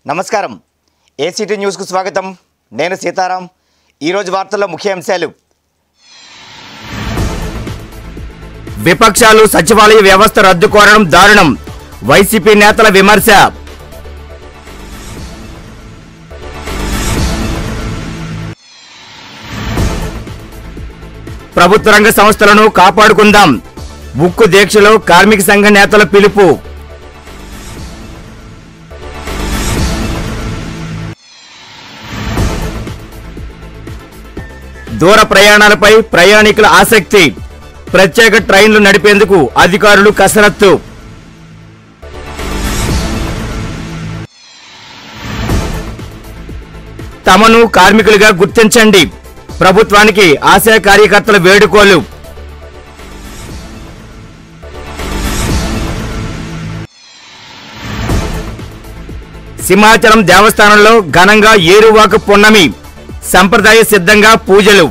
నమస్కారం ఏసీటీ న్యూస్కు స్వాగతం నేను సీతారాం ఈరోజు వార్తల్లో ముఖ్య అంశాలు విపక్షాలు సచివాలయ వ్యవస్థ రద్దు కోరడం దారుణం వైసీపీ నేతల విమర్శ ప్రభుత్వ రంగ సంస్థలను కాపాడుకుందాం ఉక్కు దీక్షలో కార్మిక సంఘ నేతల పిలుపు దూర ప్రయాణాలపై ప్రయాణికుల ఆసక్తి ప్రత్యేక ట్రైన్లు నడిపేందుకు అధికారులు కసరత్తు తమను కార్మికులుగా గుర్తించండి ప్రభుత్వానికి ఆశా కార్యకర్తల వేడుకోలు సింహాచలం దేవస్థానంలో ఘనంగా ఏరువాక పున్నమి సంప్రదాయ సిద్ధంగా పూజలు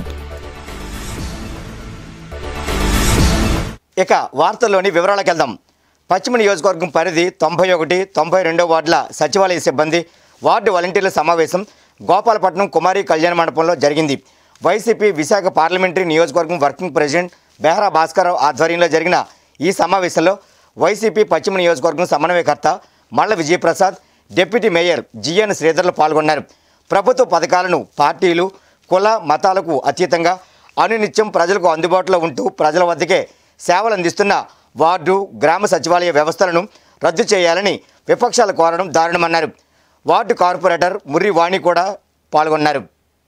ఇక వార్తల్లోని వివరాలకు వెళ్దాం పశ్చిమ నియోజకవర్గం పరిధి తొంభై ఒకటి తొంభై రెండో వార్డుల సచివాలయ సిబ్బంది వార్డు వాలంటీర్ల సమావేశం గోపాలపట్నం కుమారి కళ్యాణ మండపంలో జరిగింది వైసీపీ విశాఖ పార్లమెంటరీ నియోజకవర్గం వర్కింగ్ ప్రెసిడెంట్ బెహరా భాస్కరరావు ఆధ్వర్యంలో జరిగిన ఈ సమావేశంలో వైసీపీ పశ్చిమ నియోజకవర్గం సమన్వయకర్త Malla Vijayaprasad deputy mayor G N శ్రీధర్లు పాల్గొన్నారు ప్రభుత్వ పథకాలను పార్టీలు కుల మతాలకు అతీతంగా అనునిత్యం ప్రజలకు అందుబాటులో ఉంటూ ప్రజల వద్దకే సేవలు అందిస్తున్న వార్డు గ్రామ సచివాలయ వ్యవస్థలను రద్దు చేయాలని విపక్షాలు కోరడం దారుణమన్నారు వార్డు కార్పొరేటర్ ముర్రి వాణి కూడా పాల్గొన్నారు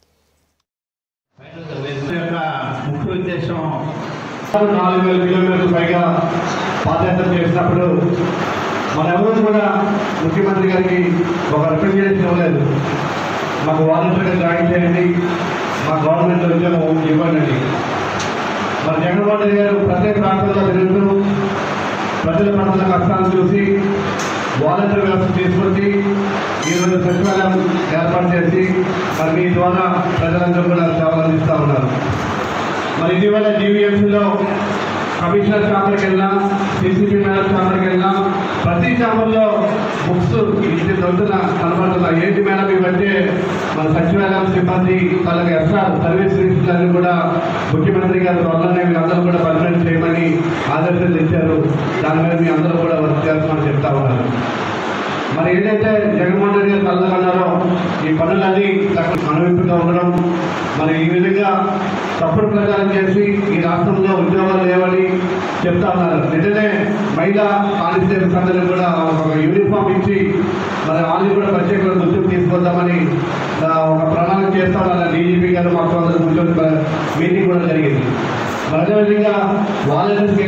యొక్క ముఖ్య ఉద్దేశం నాలుగు వేల కిలోమీటర్లు పైగా పాదయాత్ర చేసినప్పుడు మనెవరూ కూడా ముఖ్యమంత్రి గారికి ఒక రిప్రజెంటేషన్ ఇవ్వలేదు మాకు వాలంటీర్గా జాయిన్ చేయండి మా గవర్నమెంట్ ఉద్యోగం ఇవ్వండి మరి జగన్మోహన్ రెడ్డి గారు ప్రతి ప్రాంతంలో తిరుగుతూ ప్రజల పడుతున్న కష్టాలను చూసి వాలంటీర్ వ్యవస్థ తీసుకొచ్చి ఈరోజు సచివాలయం ఏర్పాటు చేసి మరి మీ ద్వారా ప్రజలందరూ కూడా సేవలు అందిస్తూ ఉన్నారు మరి ఇటీవల జీవీఎంసీలో కమిషనర్ ఛాంబర్కి వెళ్ళినా సిసిపి మేనేజర్ ఛాంబర్కి వెళ్ళినా ప్రతి ఛాంబర్లో బుక్స్ ఇది దొరుకుతున్న కనబడుతున్న ఏంటి మేడం ఇవంటే మన సచివాలయం సిబ్బంది వాళ్ళకి ఎక్స్ట్రా సర్వీస్ రిజిస్టర్లు కూడా ముఖ్యమంత్రి గారు త్వరలోనే మీరు అందరూ కూడా పర్మనెంట్ చేయమని ఆదేశాలు ఇచ్చారు దాని మీద మీ అందరూ కూడా వర్క్ చేస్తామని చెప్తా ఉన్నారు మరి ఏదైతే జగన్మోహన్ రెడ్డి గారు కలదన్నారో ఈ పనులన్నీ అనువిప్పుగా ఉండడం మరి ఈ విధంగా తప్పుడు ప్రచారం చేసి ఈ రాష్ట్రంలో ఉద్యోగాలు లేవని చెప్తా ఉన్నారు నిజమే మహిళా కానిస్టేబుల్స్ అందరికీ కూడా ఒక యూనిఫామ్ ఇచ్చి మరి వాళ్ళని కూడా ప్రత్యేకంగా గుర్తుకు తీసుకొద్దామని ఆ, ఒక ప్రణాళిక చేస్తా ఉన్నారు డీజీపీ గారు మాకు అందరూ కూర్చొని మీటింగ్ కూడా జరిగింది మరి అదేవిధంగా వాళ్ళని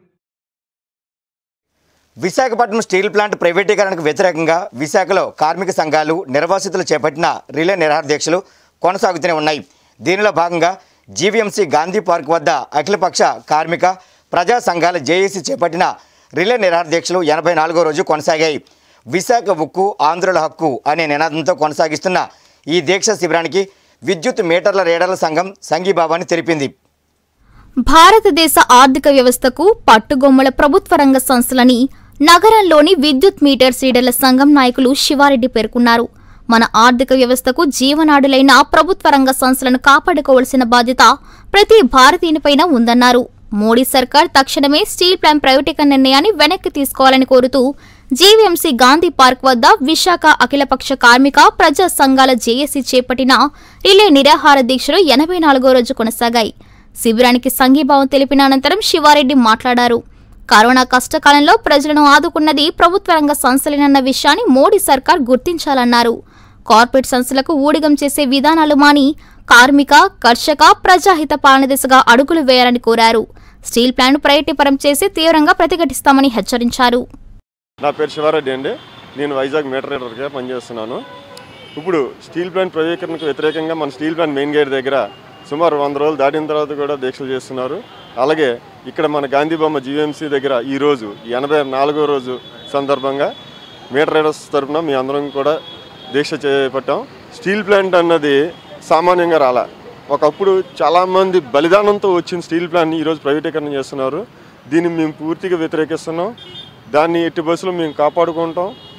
విశాఖపట్నం స్టీల్ ప్లాంట్ ప్రైవేటీకరణకు వ్యతిరేకంగా విశాఖలో కార్మిక సంఘాలు నిర్వాసితులు చేపట్టిన రిలే నిరాహార దీక్షలు కొనసాగుతూనే ఉన్నాయి దీనిలో భాగంగా జీవీఎంసీ గాంధీ పార్క్ వద్ద అఖిలపక్ష కార్మిక ప్రజా సంఘాల జేఏసీ చేపట్టిన రిలే నిరాహార దీక్షలు ఎనభై నాలుగో రోజు కొనసాగాయి విశాఖ ఉక్కు ఆంధ్రుల హక్కు అనే నినాదంతో కొనసాగిస్తున్న ఈ దీక్ష శిబిరానికి విద్యుత్ మీటర్ల రేడర్ల సంఘం సంఘీభావాన్ని తెలిపింది భారతదేశ ఆర్థిక వ్యవస్థకు పట్టుగొమ్మల ప్రభుత్వ రంగ సంస్థలని నగరంలోని విద్యుత్ మీటర్ సీడర్ల సంఘం నాయకులు శివారెడ్డి పేర్కొన్నారు మన ఆర్థిక వ్యవస్థకు జీవనాడులైన ప్రభుత్వ రంగ సంస్థలను కాపాడుకోవాల్సిన బాధ్యత ప్రతి భారతీయునిపైన ఉందన్నారు మోడీ సర్కార్ తక్షణమే స్టీల్ ప్లాంట్ ప్రైవేటీకరణ నిర్ణయాన్ని వెనక్కి తీసుకోవాలని కోరుతూ జీవీఎంసీ గాంధీ పార్క్ వద్ద విశాఖ అఖిలపక్ష కార్మిక ప్రజా సంఘాల జేఏసీ చేపట్టిన రిలే నిరాహార దీక్షలు ఎనభై నాలుగో రోజు కొనసాగాయి శిబిరానికి సంఘీభావం తెలిపిన అనంతరం శివారెడ్డి మాట్లాడారు కరోనా కష్టకాలంలో ప్రజలను ఆదుకున్నది ప్రభుత్వ రంగ సంస్థలేనన్న విషయాన్ని మోడీ సర్కార్ గుర్తించాలన్నారు కార్పొరేట్ సంస్థలకు ఊడిగం చేసే విధానాలు మాని కార్మిక కర్షక ప్రజాహిత పాలన దిశగా అడుగులు వేయాలని కోరారు స్టీల్ ప్లాంట్ ప్రైవేటీకరం చేసి తీవ్రంగా ప్రతిఘటిస్తామని హెచ్చరించారు నా పేరు శివారెడ్డి అండి నేను వైజాగ్ మీటర్ రీడర్గా పనిచేస్తున్నాను ఇప్పుడు స్టీల్ ప్లాంట్ ప్రైవేకరణకు వ్యతిరేకంగా మన స్టీల్ ప్లాంట్ మెయిన్ గేట్ దగ్గర సుమారు వంద రోజులు దాటిన తర్వాత కూడా దీక్షలు చేస్తున్నారు అలాగే ఇక్కడ మన గాంధీ బొమ్మ జీవీఎంసీ దగ్గర ఈరోజు ఎనభై నాలుగో రోజు సందర్భంగా మీటర్ రైడర్స్ తరఫున మీ అందరం కూడా దీక్ష చేపట్టాం స్టీల్ ప్లాంట్ అన్నది సామాన్యంగా రాలా ఒకప్పుడు చాలామంది బలిదానంతో వచ్చిన స్టీల్ ప్లాంట్ని ఈరోజు ప్రైవేటీకరణ చేస్తున్నారు దీన్ని మేము పూర్తిగా వ్యతిరేకిస్తున్నాం దాన్ని ఎట్టి బస్సులో మేము కాపాడుకుంటాం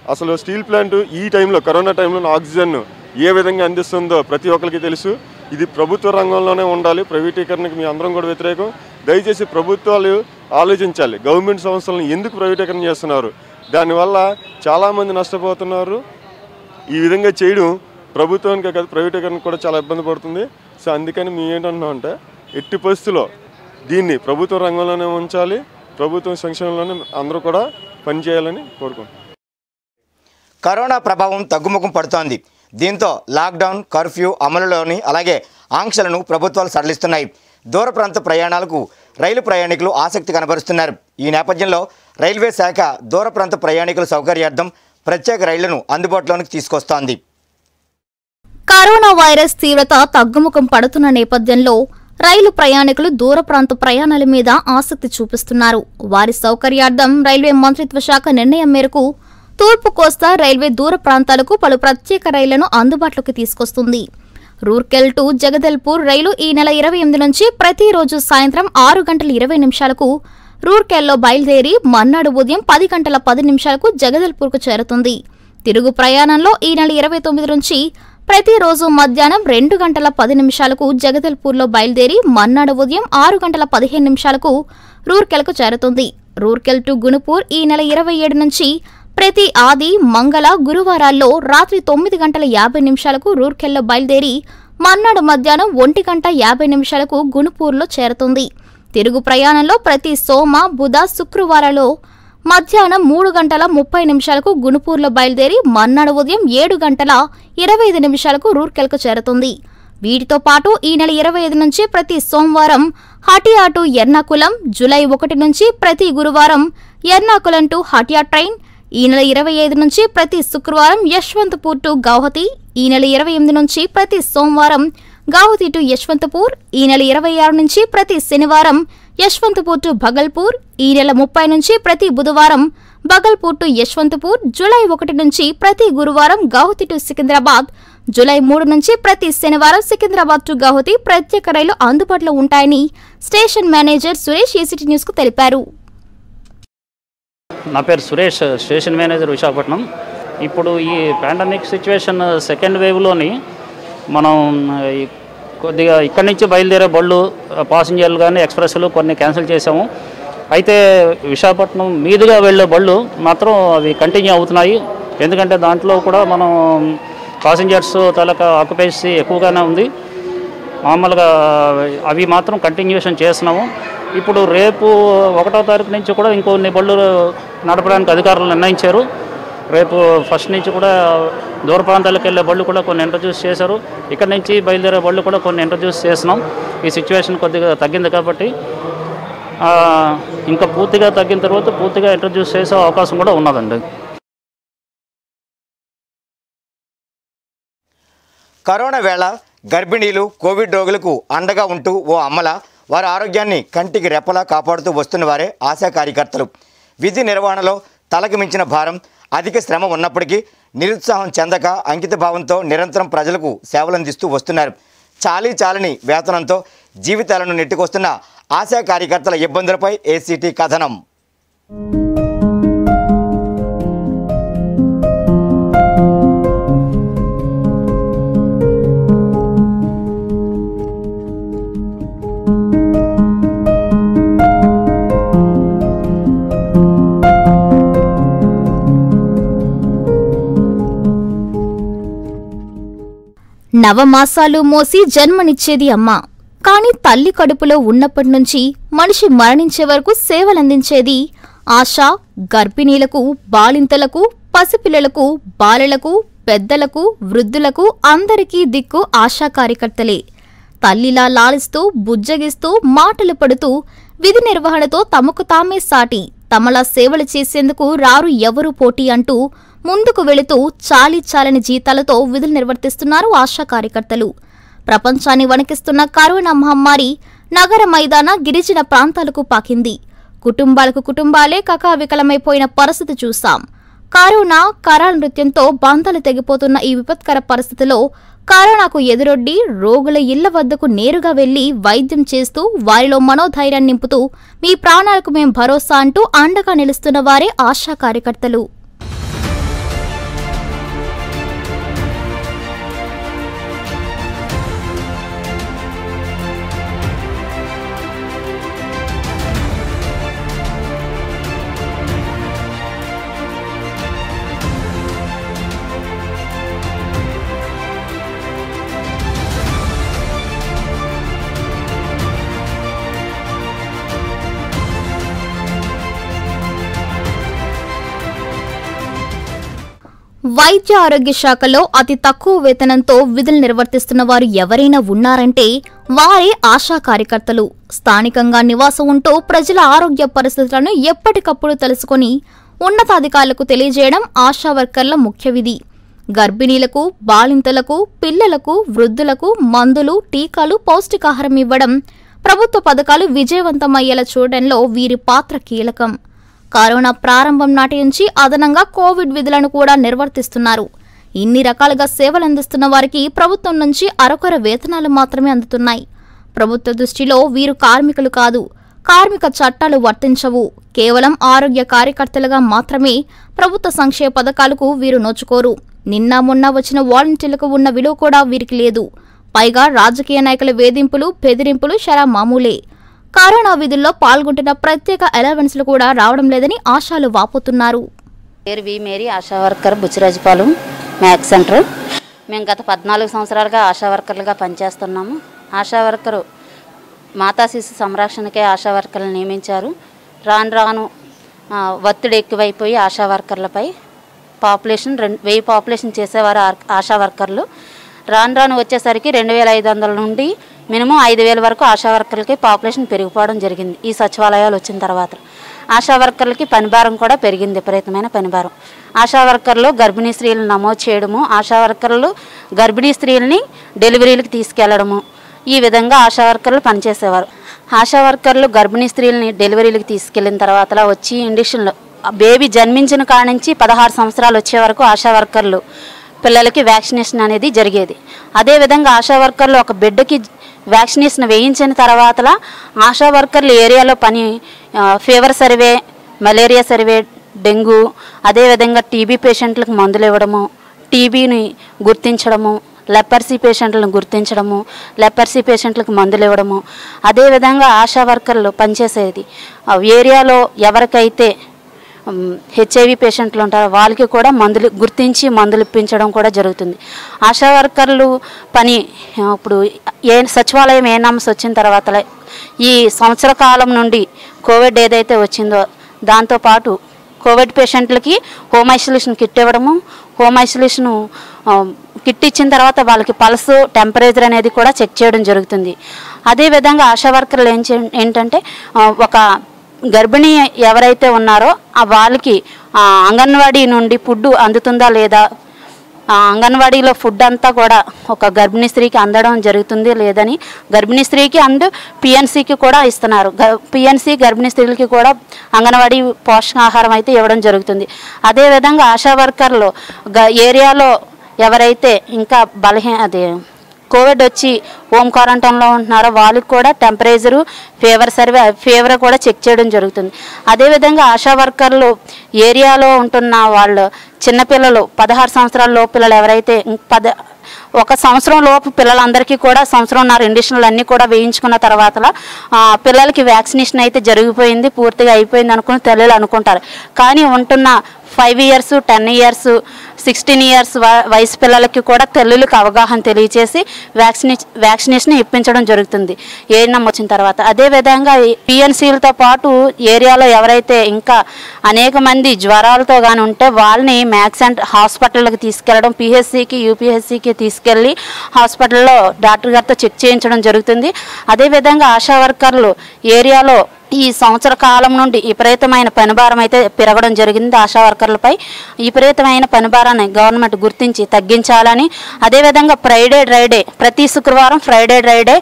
అసలు స్టీల్ ప్లాంట్ ఈ టైంలో కరోనా టైంలో ఆక్సిజన్ ఏ విధంగా అందిస్తుందో ప్రతి ఒక్కరికి తెలుసు ఇది ప్రభుత్వ రంగంలోనే ఉండాలి ప్రైవేటీకరణకి మీ అందరం కూడా వ్యతిరేకం దయచేసి ప్రభుత్వాలు ఆలోచించాలి గవర్నమెంట్ సంస్థలను ఎందుకు ప్రైవేటీకరణ చేస్తున్నారు దానివల్ల చాలామంది నష్టపోతున్నారు ఈ విధంగా చేయడం ప్రభుత్వానికి కాదు ప్రైవేటీకరణ కూడా చాలా ఇబ్బంది పడుతుంది సో అందుకని మేము ఏంటంటున్నాం అంటే ఎట్టి పరిస్థితుల్లో దీన్ని ప్రభుత్వ రంగంలోనే ఉంచాలి ప్రభుత్వం సంక్షేమంలోనే అందరూ కూడా పనిచేయాలని కోరుకుంటున్నాం కరోనా ప్రభావం తగ్గుముఖం పడుతోంది దీంతో లాక్డౌన్ కర్ఫ్యూ అమలులోని అలాగే ఆంక్షలను ప్రభుత్వాలు సడలిస్తున్నాయి దూర ప్రాంత ప్రయాణాలకు రైలు ప్రయాణికులు ఆసక్తి కనబరుస్తున్నారు ఈ నేపథ్యంలో రైల్వే శాఖ దూర ప్రాంత ప్రయాణికుల సౌకర్యార్థం ప్రత్యేక రైళ్లను అందుబాటులోనికి తీసుకొస్తోంది కరోనా వైరస్ తీవ్రత తగ్గుముఖం పడుతున్న నేపథ్యంలో రైలు ప్రయాణికులు దూర ప్రాంత ప్రయాణాల మీద ఆసక్తి చూపిస్తున్నారు వారి సౌకర్యార్థం రైల్వే మంత్రిత్వ శాఖ నిర్ణయం మేరకు తూర్పు కోస్తా రైల్వే దూర ప్రాంతాలకు పలు ప్రత్యేక రైళ్లను అందుబాటులోకి తీసుకొస్తుంది రూర్కెల్ టు జగదల్పూర్ రైలు ఈ నెల ఇరవై ఎనిమిది నుంచి ప్రతిరోజు సాయంత్రం ఆరు గంటల ఇరవై నిమిషాలకు రూర్కెల్లో బయలుదేరి మర్నాడు ఉదయం పది గంటల పది నిమిషాలకు జగదల్పూర్కు చేరుతుంది తిరుగు ప్రయాణంలో ఈ నెల ఇరవై తొమ్మిది నుంచి ప్రతిరోజు మధ్యాహ్నం రెండు గంటల పది నిమిషాలకు జగదల్పూర్లో బయలుదేరి మర్నాడు ఉదయం ఆరు గంటల పదిహేను నిమిషాలకు రూర్కెల్కు చేరుతుంది రూర్కెల్ టు గునుపూర్ ఈ నెల ఇరవై ఏడు నుంచి ప్రతి ఆది మంగళ గురువారాల్లో రాత్రి తొమ్మిది గంటల యాభై నిమిషాలకు రూర్కెల్లో బయలుదేరి మర్నాడు మధ్యాహ్నం ఒంటి గంట యాభై నిమిషాలకు గునుపూర్లో చేరుతుంది తిరుగు ప్రయాణంలో ప్రతి సోమ బుధ శుక్రవారాల్లో మధ్యాహ్నం మూడు గంటల ముప్పై నిమిషాలకు గునుపూర్లో బయలుదేరి మర్నాడు ఉదయం ఏడు గంటల ఇరవై ఐదు నిమిషాలకు రూర్కెల్కు చేరుతుంది వీటితో పాటు ఈ నెల ఇరవై ఐదు నుంచి ప్రతి సోమవారం హటియా టు ఎర్నాకులం జూలై ఒకటి నుంచి ప్రతి గురువారం ఎర్నాకులం టు హటియా ట్రైన్ ఈ నెల ఇరవై ఐదు నుంచి ప్రతి శుక్రవారం యశ్వంతపూర్ టు గౌహతి ఈ నెల ఇరవై ఎనిమిది నుంచి ప్రతి సోమవారం గౌహతి టు యశ్వంతపూర్ ఈ నెల ఇరవై ఆరు నుంచి ప్రతి శనివారం యశ్వంతపూర్ టు భగల్పూర్ ఈ నెల ముప్పై నుంచి ప్రతి బుధవారం బగల్పూర్ టు యశ్వంతపూర్ జూలై ఒకటి నుంచి ప్రతి గురువారం గౌహతి టు సికింద్రాబాద్ జూలై మూడు నుంచి ప్రతి శనివారం సికింద్రాబాద్ టు గౌహతి ప్రత్యేక రైలు అందుబాటులో ఉంటాయని station manager Suresh ACT news కు తెలిపారు నా పేరు సురేష్ స్టేషన్ మేనేజర్ విశాఖపట్నం ఇప్పుడు ఈ పాండమిక్ సిచ్యువేషన్ సెకండ్ వేవ్లోని మనం ఈ కొద్దిగా ఇక్కడి నుంచి బయలుదేరే బళ్ళు పాసింజర్లు కానీ ఎక్స్ప్రెస్లు కొన్ని క్యాన్సిల్ చేసాము అయితే విశాఖపట్నం మీదుగా వెళ్ళే బళ్ళు మాత్రం అవి కంటిన్యూ అవుతున్నాయి ఎందుకంటే దాంట్లో కూడా మనం పాసింజర్స్ తాలూకా ఆక్యుపెన్సీ ఎక్కువగానే ఉంది మామూలుగా అవి మాత్రం కంటిన్యూషన్ చేస్తున్నాము ఇప్పుడు రేపు ఒకటో తారీఖు నుంచి కూడా ఇంకొన్ని బళ్ళు నడపడానికి అధికారులు నిర్ణయించారు రేపు ఫస్ట్ నుంచి కూడా దూర ప్రాంతాలకు వెళ్ళే బళ్ళు కూడా కొన్ని ఇంట్రడ్యూస్ చేశారు ఇక్కడ నుంచి బయలుదేరే బళ్ళు కూడా కొన్ని ఇంట్రడ్యూస్ చేస్తున్నాం ఈ సిచ్యువేషన్ కొద్దిగా తగ్గింది కాబట్టి ఆ, ఇంకా పూర్తిగా తగ్గిన తర్వాత పూర్తిగా ఇంట్రడ్యూస్ చేసే అవకాశం కూడా ఉన్నదండి కరోనా వేళ గర్భిణీలు కోవిడ్ రోగులకు అండగా ఉంటూ ఓ అమ్మల వారి ఆరోగ్యాన్ని కంటికి రెప్పలా కాపాడుతూ వస్తున్న వారే ఆశా కార్యకర్తలు విధి నిర్వహణలో తలకు మించిన భారం అధిక శ్రమ ఉన్నప్పటికీ నిరుత్సాహం చెందక అంకిత భావంతో నిరంతరం ప్రజలకు సేవలందిస్తూ వస్తున్నారు చాలీ చాలని వేతనంతో జీవితాలను నెట్టుకొస్తున్న ఆశా కార్యకర్తల ఇబ్బందులపై ఏసీటీ కథనం నవమాసాలు మోసి జన్మనిచ్చేది అమ్మ కాని తల్లి కడుపులో ఉన్నప్పటి నుంచి మనిషి మరణించే వరకు సేవలందించేది ఆశ గర్భిణీలకు బాలింతలకు పసిపిల్లలకు బాలలకు పెద్దలకు వృద్ధులకు అందరికీ దిక్కు ఆశా కార్యకర్తలే తల్లిలా లాలిస్తూ బుజ్జగిస్తూ మాటలు పడుతూ విధి నిర్వహణతో తమకు తామే సాటి తమలా సేవలు చేసేందుకు రారు ఎవరు పోటీ అంటూ ముందుకు వెళుతూ చాలీ చాలని జీతాలతో విధులు నిర్వర్తిస్తున్నారు ఆశా కార్యకర్తలు ప్రపంచాన్ని వణికిస్తున్న కరోనా మహమ్మారి నగర మైదాన గిరిజన ప్రాంతాలకు పాకింది కుటుంబాలకు కుటుంబాలే కకావికలమైపోయిన పరిస్థితి చూశాం కరోనా కరాల నృత్యంతో బంధాలు తెగిపోతున్న ఈ విపత్కర పరిస్థితిలో కరోనాకు ఎదురొడ్డి రోగుల ఇళ్ల వద్దకు నేరుగా వెళ్లి వైద్యం చేస్తూ వారిలో మనోధైర్యాన్ని నింపుతూ మీ ప్రాణాలకు మేం భరోసా అంటూ అండగా నిలుస్తున్న వారే ఆశా కార్యకర్తలు వైద్య ఆరోగ్య శాఖలో అతి తక్కువ వేతనంతో విధులు నిర్వర్తిస్తున్న వారు ఎవరైనా ఉన్నారంటే వారే ఆశా కార్యకర్తలు స్థానికంగా నివాసం ఉంటూ ప్రజల ఆరోగ్య పరిస్థితులను ఎప్పటికప్పుడు తెలుసుకొని ఉన్నతాధికారులకు తెలియజేయడం ఆశా వర్కర్ల ముఖ్య విధి గర్భిణీలకు బాలింతలకు పిల్లలకు వృద్ధులకు మందులు టీకాలు పౌష్టికాహారం ఇవ్వడం ప్రభుత్వ పథకాలు విజయవంతమయ్యేలా చూడడంలో వీరి పాత్ర కీలకం కరోనా ప్రారంభం నాటి నుంచి అదనంగా కోవిడ్ విధులను కూడా నిర్వర్తిస్తున్నారు ఇన్ని రకాలుగా సేవలు అందిస్తున్న వారికి ప్రభుత్వం నుంచి అరకొర వేతనాలు మాత్రమే అందుతున్నాయి ప్రభుత్వ దృష్టిలో వీరు కార్మికులు కాదు కార్మిక చట్టాలు వర్తించవు కేవలం ఆరోగ్య కార్యకర్తలుగా మాత్రమే ప్రభుత్వ సంక్షేమ పథకాలకు వీరు నోచుకోరు నిన్న మొన్న వచ్చిన వాలంటీర్లకు ఉన్న విలువ కూడా వీరికి లేదు పైగా రాజకీయ నాయకుల వేధింపులు బెదిరింపులు షరా మామూలే కరోనా విధుల్లో పాల్గొంటున్న ప్రత్యేక అలవెన్స్లు కూడా రావడం లేదని ఆశాలు వాపోతున్నారు పేరు V Mary ASHA worker Buchirajupalem మ్యాక్ సెంటర్ మేము గత పద్నాలుగు సంవత్సరాలుగా ఆశా వర్కర్లుగా పనిచేస్తున్నాము ఆశా వర్కరు మాతా శిశు సంరక్షణకే ఆశా వర్కర్లు నియమించారు రాను రాను ఆ, ఒత్తిడి ఎక్కువైపోయి ఆశా వర్కర్లపై పాపులేషన్ రెండు వెయ్యి పాపులేషన్ చేసేవారు ఆర్- ఆశా వర్కర్లు రాను రాను వచ్చేసరికి రెండు వేల ఐదు వందల నుండి మినిమం ఐదు వేల వరకు ఆశా వర్కర్లకి పాపులేషన్ పెరిగిపోవడం జరిగింది ఈ సచివాలయాలు వచ్చిన తర్వాత ఆశా వర్కర్లకి పనిభారం కూడా పెరిగింది విపరీతమైన పనిభారం ఆశా వర్కర్లు గర్భిణీ స్త్రీలను నమోదు చేయడము ఆశా వర్కర్లు గర్భిణీ స్త్రీలని డెలివరీలకు తీసుకెళ్లడము ఈ విధంగా ఆశా వర్కర్లు పనిచేసేవారు ఆశా వర్కర్లు గర్భిణీ స్త్రీలని డెలివరీలకు తీసుకెళ్లిన తర్వాత వచ్చి ఇండిషన్లో బేబీ జన్మించిన కాడ నుంచి పదహారు సంవత్సరాలు వచ్చే వరకు ఆశా వర్కర్లు పిల్లలకి వ్యాక్సినేషన్ అనేది జరిగేది అదేవిధంగా ఆశా వర్కర్లు ఒక బిడ్డకి వ్యాక్సినేషన్ వేయించిన తర్వాత ఆశా వర్కర్లు ఏరియాలో పని ఆ, fever survey malaria survey dengue అదేవిధంగా టీబీ పేషెంట్లకు మందులు ఇవ్వడము టీబీని గుర్తించడము లెపర్సీ పేషెంట్లను గుర్తించడము లెపర్సీ పేషెంట్లకు మందులు ఇవ్వడము అదేవిధంగా ఆశా వర్కర్లు పనిచేసేది ఆ ఏరియాలో ఎవరికైతే హెచ్ఐవి పేషెంట్లు ఉంటారో వాళ్ళకి కూడా మందులు గుర్తించి మందులు ఇప్పించడం కూడా జరుగుతుంది ఆశా వర్కర్లు పని ఆ, ఇప్పుడు ఏ సచివాలయం ఏ నామస్ వచ్చిన తర్వాత ఈ సంవత్సర కాలం నుండి కోవిడ్ ఏదైతే వచ్చిందో దాంతోపాటు కోవిడ్ పేషెంట్లకి హోమ్ ఐసోలేషన్ కిట్ ఇవ్వడము హోమ్ ఐసోలేషను ఆ, కిట్ ఇచ్చిన తర్వాత వాళ్ళకి పల్స్ టెంపరేచర్ అనేది కూడా చెక్ చేయడం జరుగుతుంది అదేవిధంగా ఆశా వర్కర్లు ఏం చే ఏంటంటే ఆ, ఒక గర్భిణీ ఎవరైతే ఉన్నారో ఆ వాళ్ళకి ఆ, అంగన్వాడీ నుండి ఫుడ్ అందుతుందా లేదా ఆ అంగన్వాడీలో ఫుడ్ అంతా కూడా ఒక గర్భిణీ స్త్రీకి అందడం జరుగుతుంది లేదని గర్భిణీ స్త్రీకి అండ్ పిఎన్సీకి కూడా ఇస్తున్నారు పిఎన్సీ గర్భిణీ స్త్రీలకి కూడా అంగన్వాడీ పోషకాహారం అయితే ఇవ్వడం జరుగుతుంది అదేవిధంగా ఆశా వర్కర్లు గ ఏరియాలో ఎవరైతే ఇంకా బలహీన అదే కోవిడ్ వచ్చి హోమ్ క్వారంటైన్లో ఉంటున్నారో వాళ్ళకి కూడా టెంపరేచరు ఫీవర్ సర్వే ఫీవర్ కూడా చెక్ చేయడం జరుగుతుంది అదేవిధంగా ఆశా వర్కర్లు ఏరియాలో ఉంటున్న వాళ్ళు చిన్నపిల్లలు పదహారు సంవత్సరాల లోపు పిల్లలు ఎవరైతే ఇం- పద ఒక సంవత్సరం లోపు పిల్లలందరికీ కూడా సంవత్సరంన్నర ఇండిషన్లు అన్నీ కూడా వేయించుకున్న తర్వాత ఆ, పిల్లలకి వ్యాక్సినేషన్ అయితే జరిగిపోయింది పూర్తిగా అయిపోయింది అనుకుని తల్లులు అనుకుంటారు కానీ ఉంటున్న five years ten years sixteen years వయసు పిల్లలకి కూడా తల్లులకు అవగాహన తెలియచేసి వ్యాక్సినే వ్యాక్సినేషన్ ఇప్పించడం జరుగుతుంది ఏఎన్ఎం వచ్చిన తర్వాత అదేవిధంగా పిఎన్సీలతో పాటు ఏరియాలో ఎవరైతే ఇంకా అనేక మంది జ్వరాలతో కానీ ఉంటే వాళ్ళని మ్యాక్సెంట్ హాస్పిటల్కి తీసుకెళ్ళడం పిహెచ్సికి యూపీహెచ్సికి తీసుకెళ్ళి హాస్పిటల్లో డాక్టర్ గారితో చెక్ చేయించడం జరుగుతుంది అదేవిధంగా ఆశా వర్కర్లు ఏరియాలో ఈ సంవత్సర కాలం నుండి విపరీతమైన పనిభారం అయితే పెరగడం జరిగింది ఆశా వర్కర్లపై విపరీతమైన పనిభారాన్ని గవర్నమెంట్ గుర్తించి తగ్గించాలని అదేవిధంగా ఫ్రైడే డ్రైడే ప్రతి శుక్రవారం ఫ్రైడే డ్రైడే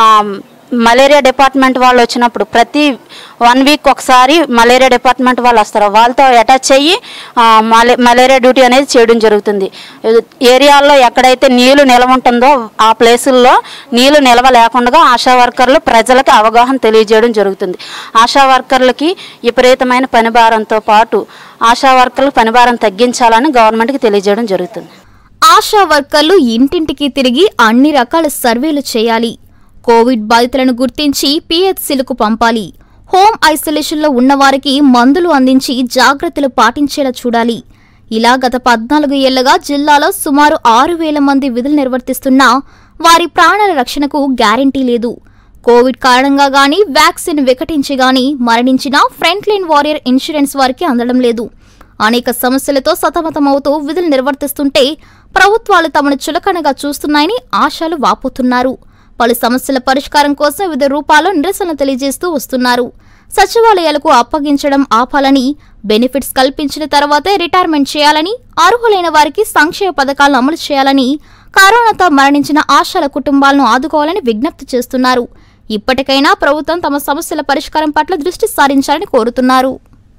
మలేరియా డిపార్ట్మెంట్ వాళ్ళు వచ్చినప్పుడు ప్రతి వన్ వీక్ ఒకసారి మలేరియా డిపార్ట్మెంట్ వాళ్ళు వస్తారు వాళ్ళతో అటాచ్ అయ్యి ఆ, మలే- మలేరియా డ్యూటీ అనేది చేయడం జరుగుతుంది ఏరియాల్లో ఎక్కడైతే నీళ్లు నిల్వ ఉంటుందో ఆ ప్లేసుల్లో నీళ్లు నిల్వ లేకుండా ఆశా వర్కర్లు ప్రజలకు అవగాహన తెలియజేయడం జరుగుతుంది ఆశా వర్కర్లకి విపరీతమైన పనిభారంతో పాటు ఆశా వర్కర్లు పనిభారం తగ్గించాలని గవర్నమెంట్కి తెలియజేయడం జరుగుతుంది ఆశా వర్కర్లు ఇంటింటికి తిరిగి అన్ని రకాల సర్వేలు చేయాలి కోవిడ్ బాధితులను గుర్తించి పిహెచ్సిలకు పంపాలి హోమ్ ఐసోలేషన్లో ఉన్నవారికి మందులు అందించి జాగ్రత్తలు పాటించేలా చూడాలి ఇలా గత పద్నాలుగు ఏళ్లుగా జిల్లాలో సుమారు ఆరు వేల మంది విధులు నిర్వర్తిస్తున్నా వారి ప్రాణాల రక్షణకు గ్యారంటీ లేదు కోవిడ్ కారణంగా గానీ వ్యాక్సిన్ వికటించి గానీ మరణించిన ఫ్రంట్ లైన్ వారియర్ ఇన్సూరెన్స్ వారికి అందడం లేదు అనేక సమస్యలతో సతమతమవుతూ విధులు నిర్వర్తిస్తుంటే ప్రభుత్వాలు తమను చులకనగా చూస్తున్నాయని ఆశలు వాపోతున్నారు పలు సమస్యల పరిష్కారం కోసం వివిధ రూపాల్లో నిరసన తెలియజేస్తూ వస్తున్నారు సచివాలయాలకు అప్పగించడం ఆపాలని బెనిఫిట్స్ కల్పించిన తర్వాతే రిటైర్మెంట్ చేయాలని అర్హులైన వారికి సంక్షేమ పథకాలను అమలు చేయాలని కరోనాతో మరణించిన ఆశాల కుటుంబాలను ఆదుకోవాలని విజ్ఞప్తి చేస్తున్నారు ఇప్పటికైనా ప్రభుత్వం తమ సమస్యల పరిష్కారం పట్ల దృష్టి సారించాలని కోరుతున్నారు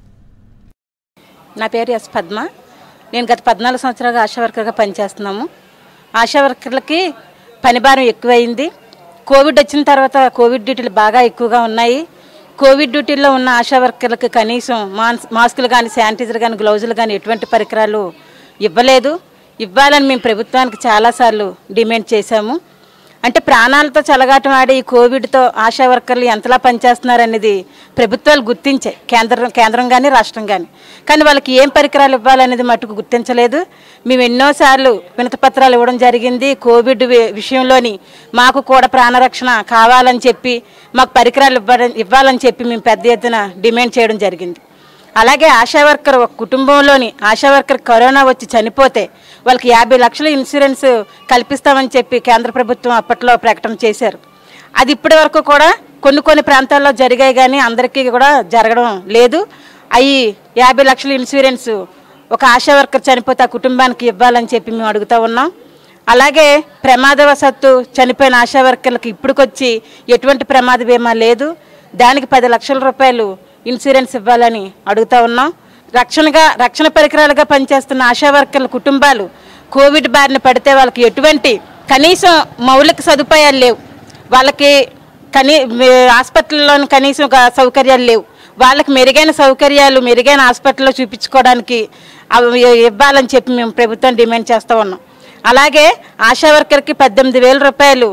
నా పేరు ఎస్ పద్మ నేను గత పద్నాలుగు సంవత్సరాలుగా ఆశా వర్కర్గా పనిచేస్తున్నాము ఆశా వర్కర్లకి పని భారం ఎక్కువైంది కోవిడ్ వచ్చిన తర్వాత కోవిడ్ డ్యూటీలు బాగా ఎక్కువగా ఉన్నాయి కోవిడ్ డ్యూటీల్లో ఉన్న ఆశా వర్కర్లకు కనీసం మాన్స్ మాస్కులు కానీ శానిటైజర్ కానీ గ్లౌజులు కానీ ఎటువంటి పరికరాలు ఇవ్వలేదు ఇవ్వాలని మేము ప్రభుత్వానికి చాలాసార్లు డిమాండ్ చేశాము అంటే ప్రాణాలతో చెలగాటం ఆడే ఈ కోవిడ్తో ఆశా వర్కర్లు ఎంతలా పనిచేస్తున్నారనేది ప్రభుత్వాలు గుర్తించాయి కేంద్రం కేంద్రం కానీ రాష్ట్రం కానీ కానీ వాళ్ళకి ఏం పరికరాలు ఇవ్వాలనేది మటుకు గుర్తించలేదు మేము ఎన్నోసార్లు వినతిపత్రాలు ఇవ్వడం జరిగింది కోవిడ్ వి- విషయంలోని మాకు కూడా ప్రాణరక్షణ కావాలని చెప్పి మాకు పరికరాలు ఇవ్వడం ఇవ్వాలని చెప్పి మేము పెద్ద ఎత్తున డిమాండ్ చేయడం జరిగింది అలాగే ఆశా వర్కర్ ఒక కుటుంబంలోని ఆశా వర్కర్ కరోనా వచ్చి చనిపోతే వాళ్ళకి యాభై లక్షల ఇన్సూరెన్స్ కల్పిస్తామని చెప్పి కేంద్ర ప్రభుత్వం అప్పట్లో ప్రకటన చేశారు అది ఇప్పటి వరకు కూడా కొన్ని కొన్ని ప్రాంతాల్లో జరిగాయి కానీ అందరికీ కూడా జరగడం లేదు అవి యాభై లక్షల ఇన్సూరెన్స్ ఒక ఆశా వర్కర్ చనిపోతే ఆ కుటుంబానికి ఇవ్వాలని చెప్పి మేము అడుగుతూ ఉన్నాం అలాగే ప్రమాదవశత్తు చనిపోయిన ఆశా వర్కర్లకు ఇప్పటికొచ్చి ఎటువంటి ప్రమాద బీమా లేదు దానికి పది లక్షల రూపాయలు ఇన్సూరెన్స్ ఇవ్వాలని అడుగుతా ఉన్నాం రక్షణగా రక్షణ పరికరాలుగా పనిచేస్తున్న ఆశా వర్కర్ల కుటుంబాలు కోవిడ్ బారిన పడితే వాళ్ళకి ఎటువంటి కనీసం మౌలిక సదుపాయాలు లేవు వాళ్ళకి కనీ మే- హాస్పిటల్లోని కనీసం ఒక సౌకర్యాలు లేవు వాళ్ళకి మెరుగైన సౌకర్యాలు మెరుగైన హాస్పిటల్లో చూపించుకోవడానికి అవి ఇవ్వాలని చెప్పి మేము ప్రభుత్వం డిమాండ్ చేస్తూ ఉన్నాం అలాగే ఆశా వర్కర్కి పద్దెనిమిది వేల రూపాయలు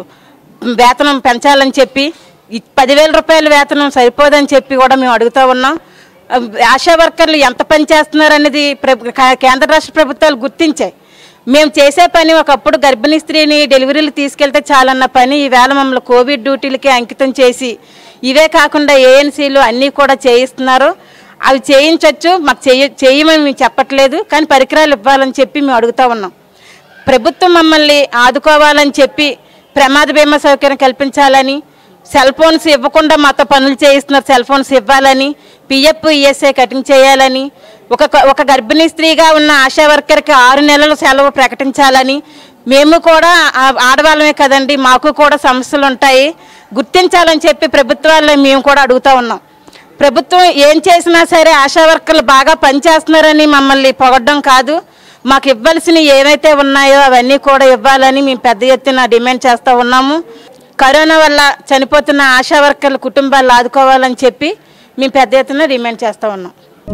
వేతనం పెంచాలని చెప్పి ఈ పదివేల రూపాయల వేతనం సరిపోదని చెప్పి కూడా మేము అడుగుతూ ఉన్నాం ఆ, ఆశా వర్కర్లు ఎంత పని చేస్తున్నారనేది ప్రభు- కా- కేంద్ర రాష్ట్ర ప్రభుత్వాలు గుర్తించాయి మేము చేసే పని ఒకప్పుడు గర్భిణీ స్త్రీని డెలివరీలు తీసుకెళ్తే చాలన్న పని ఈవేళ మమ్మల్ని కోవిడ్ డ్యూటీలకి అంకితం చేసి ఇవే కాకుండా ఏఎన్సీలు అన్నీ కూడా చేయిస్తున్నారు అవి చేయించవచ్చు మాకు చేయ చేయమని మేము చెప్పట్లేదు కానీ పరికరాలు ఇవ్వాలని చెప్పి మేము అడుగుతూ ఉన్నాం ప్రభుత్వం మమ్మల్ని ఆదుకోవాలని చెప్పి ప్రమాద బీమా సౌకర్యం కల్పించాలని సెల్ ఫోన్స్ ఇవ్వకుండా మాతో పనులు చేయిస్తున్నారు సెల్ ఫోన్స్ ఇవ్వాలని పిఎఫ్ ఈఎస్ఐ కటింగ్ చేయాలని ఒక ఒక గర్భిణీ స్త్రీగా ఉన్న ఆశా వర్కర్కి ఆరు నెలల సెలవు ప్రకటించాలని మేము కూడా ఆ- ఆడవాళ్ళమే కదండి మాకు కూడా సమస్యలు ఉంటాయి గుర్తించాలని చెప్పి ప్రభుత్వాల్లో మేము కూడా అడుగుతూ ఉన్నాం ప్రభుత్వం ఏం చేసినా సరే ఆశా వర్కర్లు బాగా పనిచేస్తున్నారని మమ్మల్ని పొగడ్డం కాదు మాకు ఇవ్వాల్సినవి ఏవైతే ఉన్నాయో అవన్నీ కూడా ఇవ్వాలని మేము పెద్ద ఎత్తున డిమాండ్ చేస్తూ ఉన్నాము కరోనా వల్ల చనిపోతున్న ఆశా వర్కర్ల కుటుంబాలు ఆదుకోవాలని చెప్పి మేము పెద్ద ఎత్తున డిమాండ్ చేస్తూ ఉన్నాం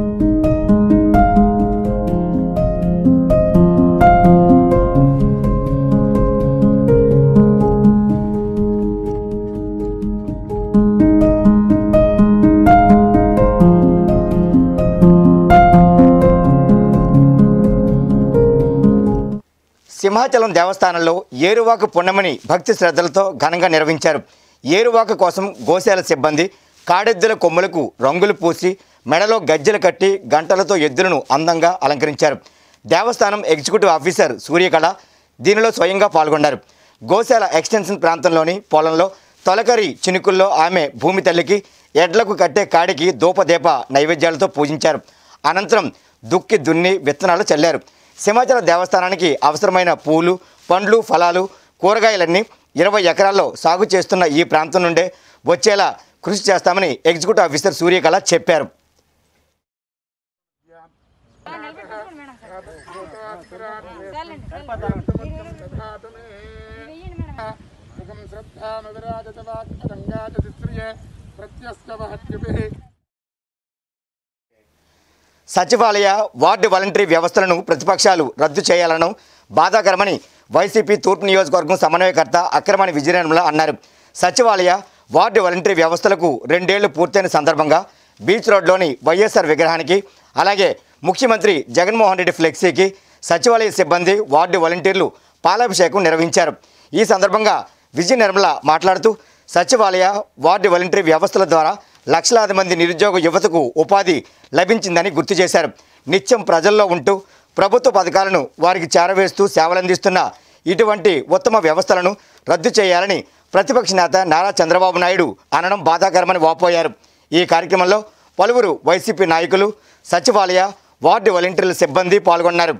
సింహాచలం దేవస్థానంలో ఏరువాక పున్నమని భక్తి శ్రద్ధలతో ఘనంగా నిర్వహించారు ఏరువాక కోసం గోశాల సిబ్బంది కాడెద్దుల కొమ్ములకు రంగులు పూసి మెడలో గజ్జెలు కట్టి గంటలతో ఎద్దులను అందంగా అలంకరించారు దేవస్థానం ఎగ్జిక్యూటివ్ ఆఫీసర్ సూర్యకళ దీనిలో స్వయంగా పాల్గొన్నారు గోశాల ఎక్స్టెన్షన్ ప్రాంతంలోని పొలంలో తొలకరి చినుకుల్లో ఆమె భూమి తల్లికి ఎడ్లకు కట్టే కాడికి దూపదీప నైవేద్యాలతో పూజించారు అనంతరం దుక్కి దున్ని విత్తనాలు చల్లారు సింహాచల దేవస్థానానికి అవసరమైన పూలు పండ్లు ఫలాలు కూరగాయలన్నీ ఇరవై ఎకరాల్లో సాగు చేస్తున్న ఈ ప్రాంతం నుండే వచ్చేలా కృషి చేస్తామని ఎగ్జిక్యూటివ్ ఆఫీసర్ సూర్యకళ చెప్పారు సచివాలయ వార్డు వాలంటరీ వ్యవస్థలను ప్రతిపక్షాలు రద్దు చేయాలను బాధాకరమని వైసీపీ తూర్పు నియోజకవర్గం సమన్వయకర్త అక్రమణి విజయనిర్మల అన్నారు సచివాలయ వార్డు వాలంటరీ వ్యవస్థలకు రెండేళ్లు పూర్తయిన సందర్భంగా బీచ్ రోడ్లోని వైఎస్ఆర్ విగ్రహానికి అలాగే ముఖ్యమంత్రి జగన్మోహన్ రెడ్డి ఫ్లెక్సీకి సచివాలయ సిబ్బంది వార్డు వాలంటీర్లు పాలాభిషేకం నిర్వహించారు ఈ సందర్భంగా విజయ నిర్మల మాట్లాడుతూ సచివాలయ వార్డు వాలంటరీ వ్యవస్థల ద్వారా లక్షలాది మంది నిరుద్యోగ యువతకు ఉపాధి లభించిందని గుర్తు చేశారు నిత్యం ప్రజల్లో ఉంటూ ప్రభుత్వ పథకాలను వారికి చేరవేస్తూ సేవలందిస్తున్న ఇటువంటి ఉత్తమ వ్యవస్థలను రద్దు చేయాలని ప్రతిపక్ష నేత నారా చంద్రబాబు నాయుడు అనడం బాధాకరమని వాపోయారు ఈ కార్యక్రమంలో పలువురు వైసీపీ నాయకులు సచివాలయ వార్డు వాలంటీర్ల సిబ్బంది పాల్గొన్నారు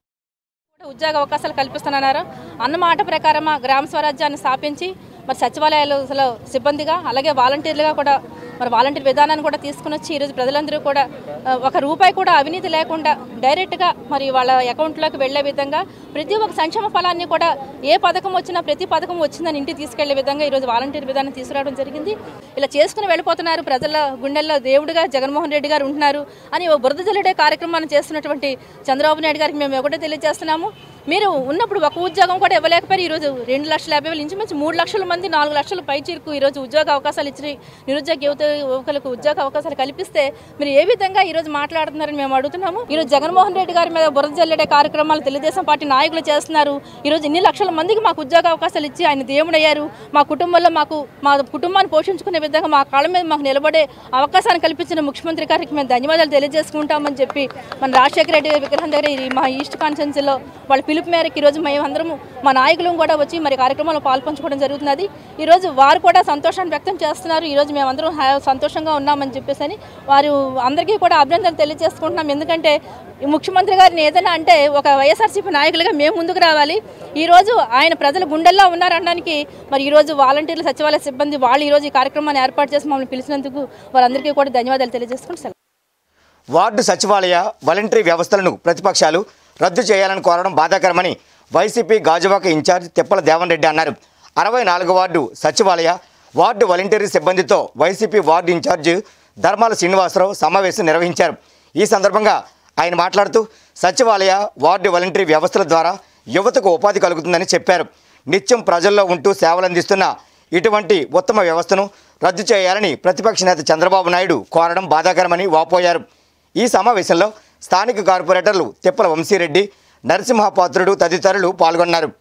ఉద్యోగ అవకాశాలు కల్పిస్తున్నారు అన్న మాట ప్రకారం ఆ గ్రామ స్వరాజ్యాన్ని స్థాపించి మరి సచివాలయాల సిబ్బందిగా అలాగే వాలంటీర్లుగా కూడా మరి వాలంటీర్ విధానాన్ని కూడా తీసుకుని వచ్చి ఈరోజు ప్రజలందరూ కూడా ఆ, ఒక రూపాయి కూడా అవినీతి లేకుండా డైరెక్ట్గా మరి వాళ్ళ అకౌంట్లోకి వెళ్లే విధంగా ప్రతి ఒక్క సంక్షేమ ఫలాన్ని కూడా ఏ పథకం వచ్చినా ప్రతి పథకం వచ్చిందని ఇంటికి తీసుకెళ్లే విధంగా ఈరోజు వాలంటీర్ విధానం తీసుకురావడం జరిగింది ఇలా చేసుకుని వెళ్ళిపోతున్నారు ప్రజల గుండెల్లో దేవుడిగా జగన్మోహన్ రెడ్డి గారు ఉంటున్నారు అని ఓ బురద జల్లడే కార్యక్రమాన్ని చేస్తున్నటువంటి చంద్రబాబు నాయుడు గారికి మేము ఒకటే తెలియజేస్తున్నాము మీరు ఉన్నప్పుడు ఒక ఉద్యోగం కూడా ఇవ్వలేకపోయారు ఈరోజు రెండు లక్షల యాభై వేలు ఇంచుమించు మూడు లక్షల మంది నాలుగు లక్షల పై చీరకు ఈరోజు ఉద్యోగ అవకాశాలు ఇచ్చి నిరుద్యోగ యువత యువకులకు ఉద్యోగ అవకాశాలు కల్పిస్తే మీరు ఏ విధంగా ఈరోజు మాట్లాడుతున్నారని మేము అడుగుతున్నాము ఈరోజు జగన్మోహన్ రెడ్డి గారి మీద బురద జల్లెడే కార్యక్రమాలు తెలుగుదేశం పార్టీ నాయకులు చేస్తున్నారు ఈరోజు ఇన్ని లక్షల మందికి మాకు ఉద్యోగ అవకాశాలు ఇచ్చి ఆయన దేవుడయ్యారు మా కుటుంబంలో మాకు మా కుటుంబాన్ని పోషించుకునే విధంగా మా కాళ్ళ మీద మాకు నిలబడే అవకాశాన్ని కల్పించిన ముఖ్యమంత్రి గారికి మేము ధన్యవాదాలు తెలియజేసుకుంటామని చెప్పి మన రాజశేఖర రెడ్డి గారి విగ్రహం దగ్గర ఈ మా ఈస్ట్ కాన్స్టిట్యున్సీలో వాళ్ళ పిలుపు మేరకు ఈరోజు మేము అందరము మా నాయకులు కూడా వచ్చి మరి కార్యక్రమంలో పాల్పంచుకోవడం జరుగుతున్నది ఈరోజు వారు కూడా సంతోషాన్ని వ్యక్తం చేస్తున్నారు ఈరోజు మేమందరం హ్యా- సంతోషంగా ఉన్నామని చెప్పేసి అని వారు అందరికీ కూడా అభినందనలు తెలియజేసుకుంటున్నాం ఎందుకంటే ఈ ముఖ్యమంత్రి గారిని ఏదైనా అంటే ఒక వైఎస్ఆర్సీపీ నాయకులుగా మేము ముందుకు రావాలి ఈరోజు ఆయన ప్రజల గుండెల్లో ఉన్నారనడానికి మరి ఈరోజు వాలంటీర్లు సచివాలయ సిబ్బంది వాళ్ళు ఈరోజు ఈ కార్యక్రమాన్ని ఏర్పాటు చేసి మమ్మల్ని పిలిచినందుకు వారందరికీ కూడా ధన్యవాదాలు తెలియజేసుకుంటూ సెలవు. వార్డు సచివాలయ వాలంటరీ వ్యవస్థలను ప్రతిపక్షాలు రద్దు చేయాలని కోరడం బాధాకరమని వైసీపీ గాజువాక ఇన్ఛార్జ్ తిప్పల దేవన్ రెడ్డి అన్నారు అరవై నాలుగు వార్డు సచివాలయ వార్డు వాలంటరీ సిబ్బందితో వైసీపీ వార్డు ఇన్ఛార్జ్ ధర్మాల శ్రీనివాసరావు సమావేశం నిర్వహించారు ఈ సందర్భంగా ఆయన మాట్లాడుతూ సచివాలయ వార్డు వాలంటరీ వ్యవస్థల ద్వారా యువతకు ఉపాధి కలుగుతుందని చెప్పారు నిత్యం ప్రజల్లో ఉంటూ సేవలందిస్తున్న ఇటువంటి ఉత్తమ వ్యవస్థను రద్దు చేయాలని ప్రతిపక్ష నేత చంద్రబాబు నాయుడు కోరడం బాధాకరమని వాపోయారు ఈ సమావేశంలో స్థానిక కార్పొరేటర్లు తిప్పల వంశీరెడ్డి నరసింహపాత్రుడు తదితరులు పాల్గొన్నారు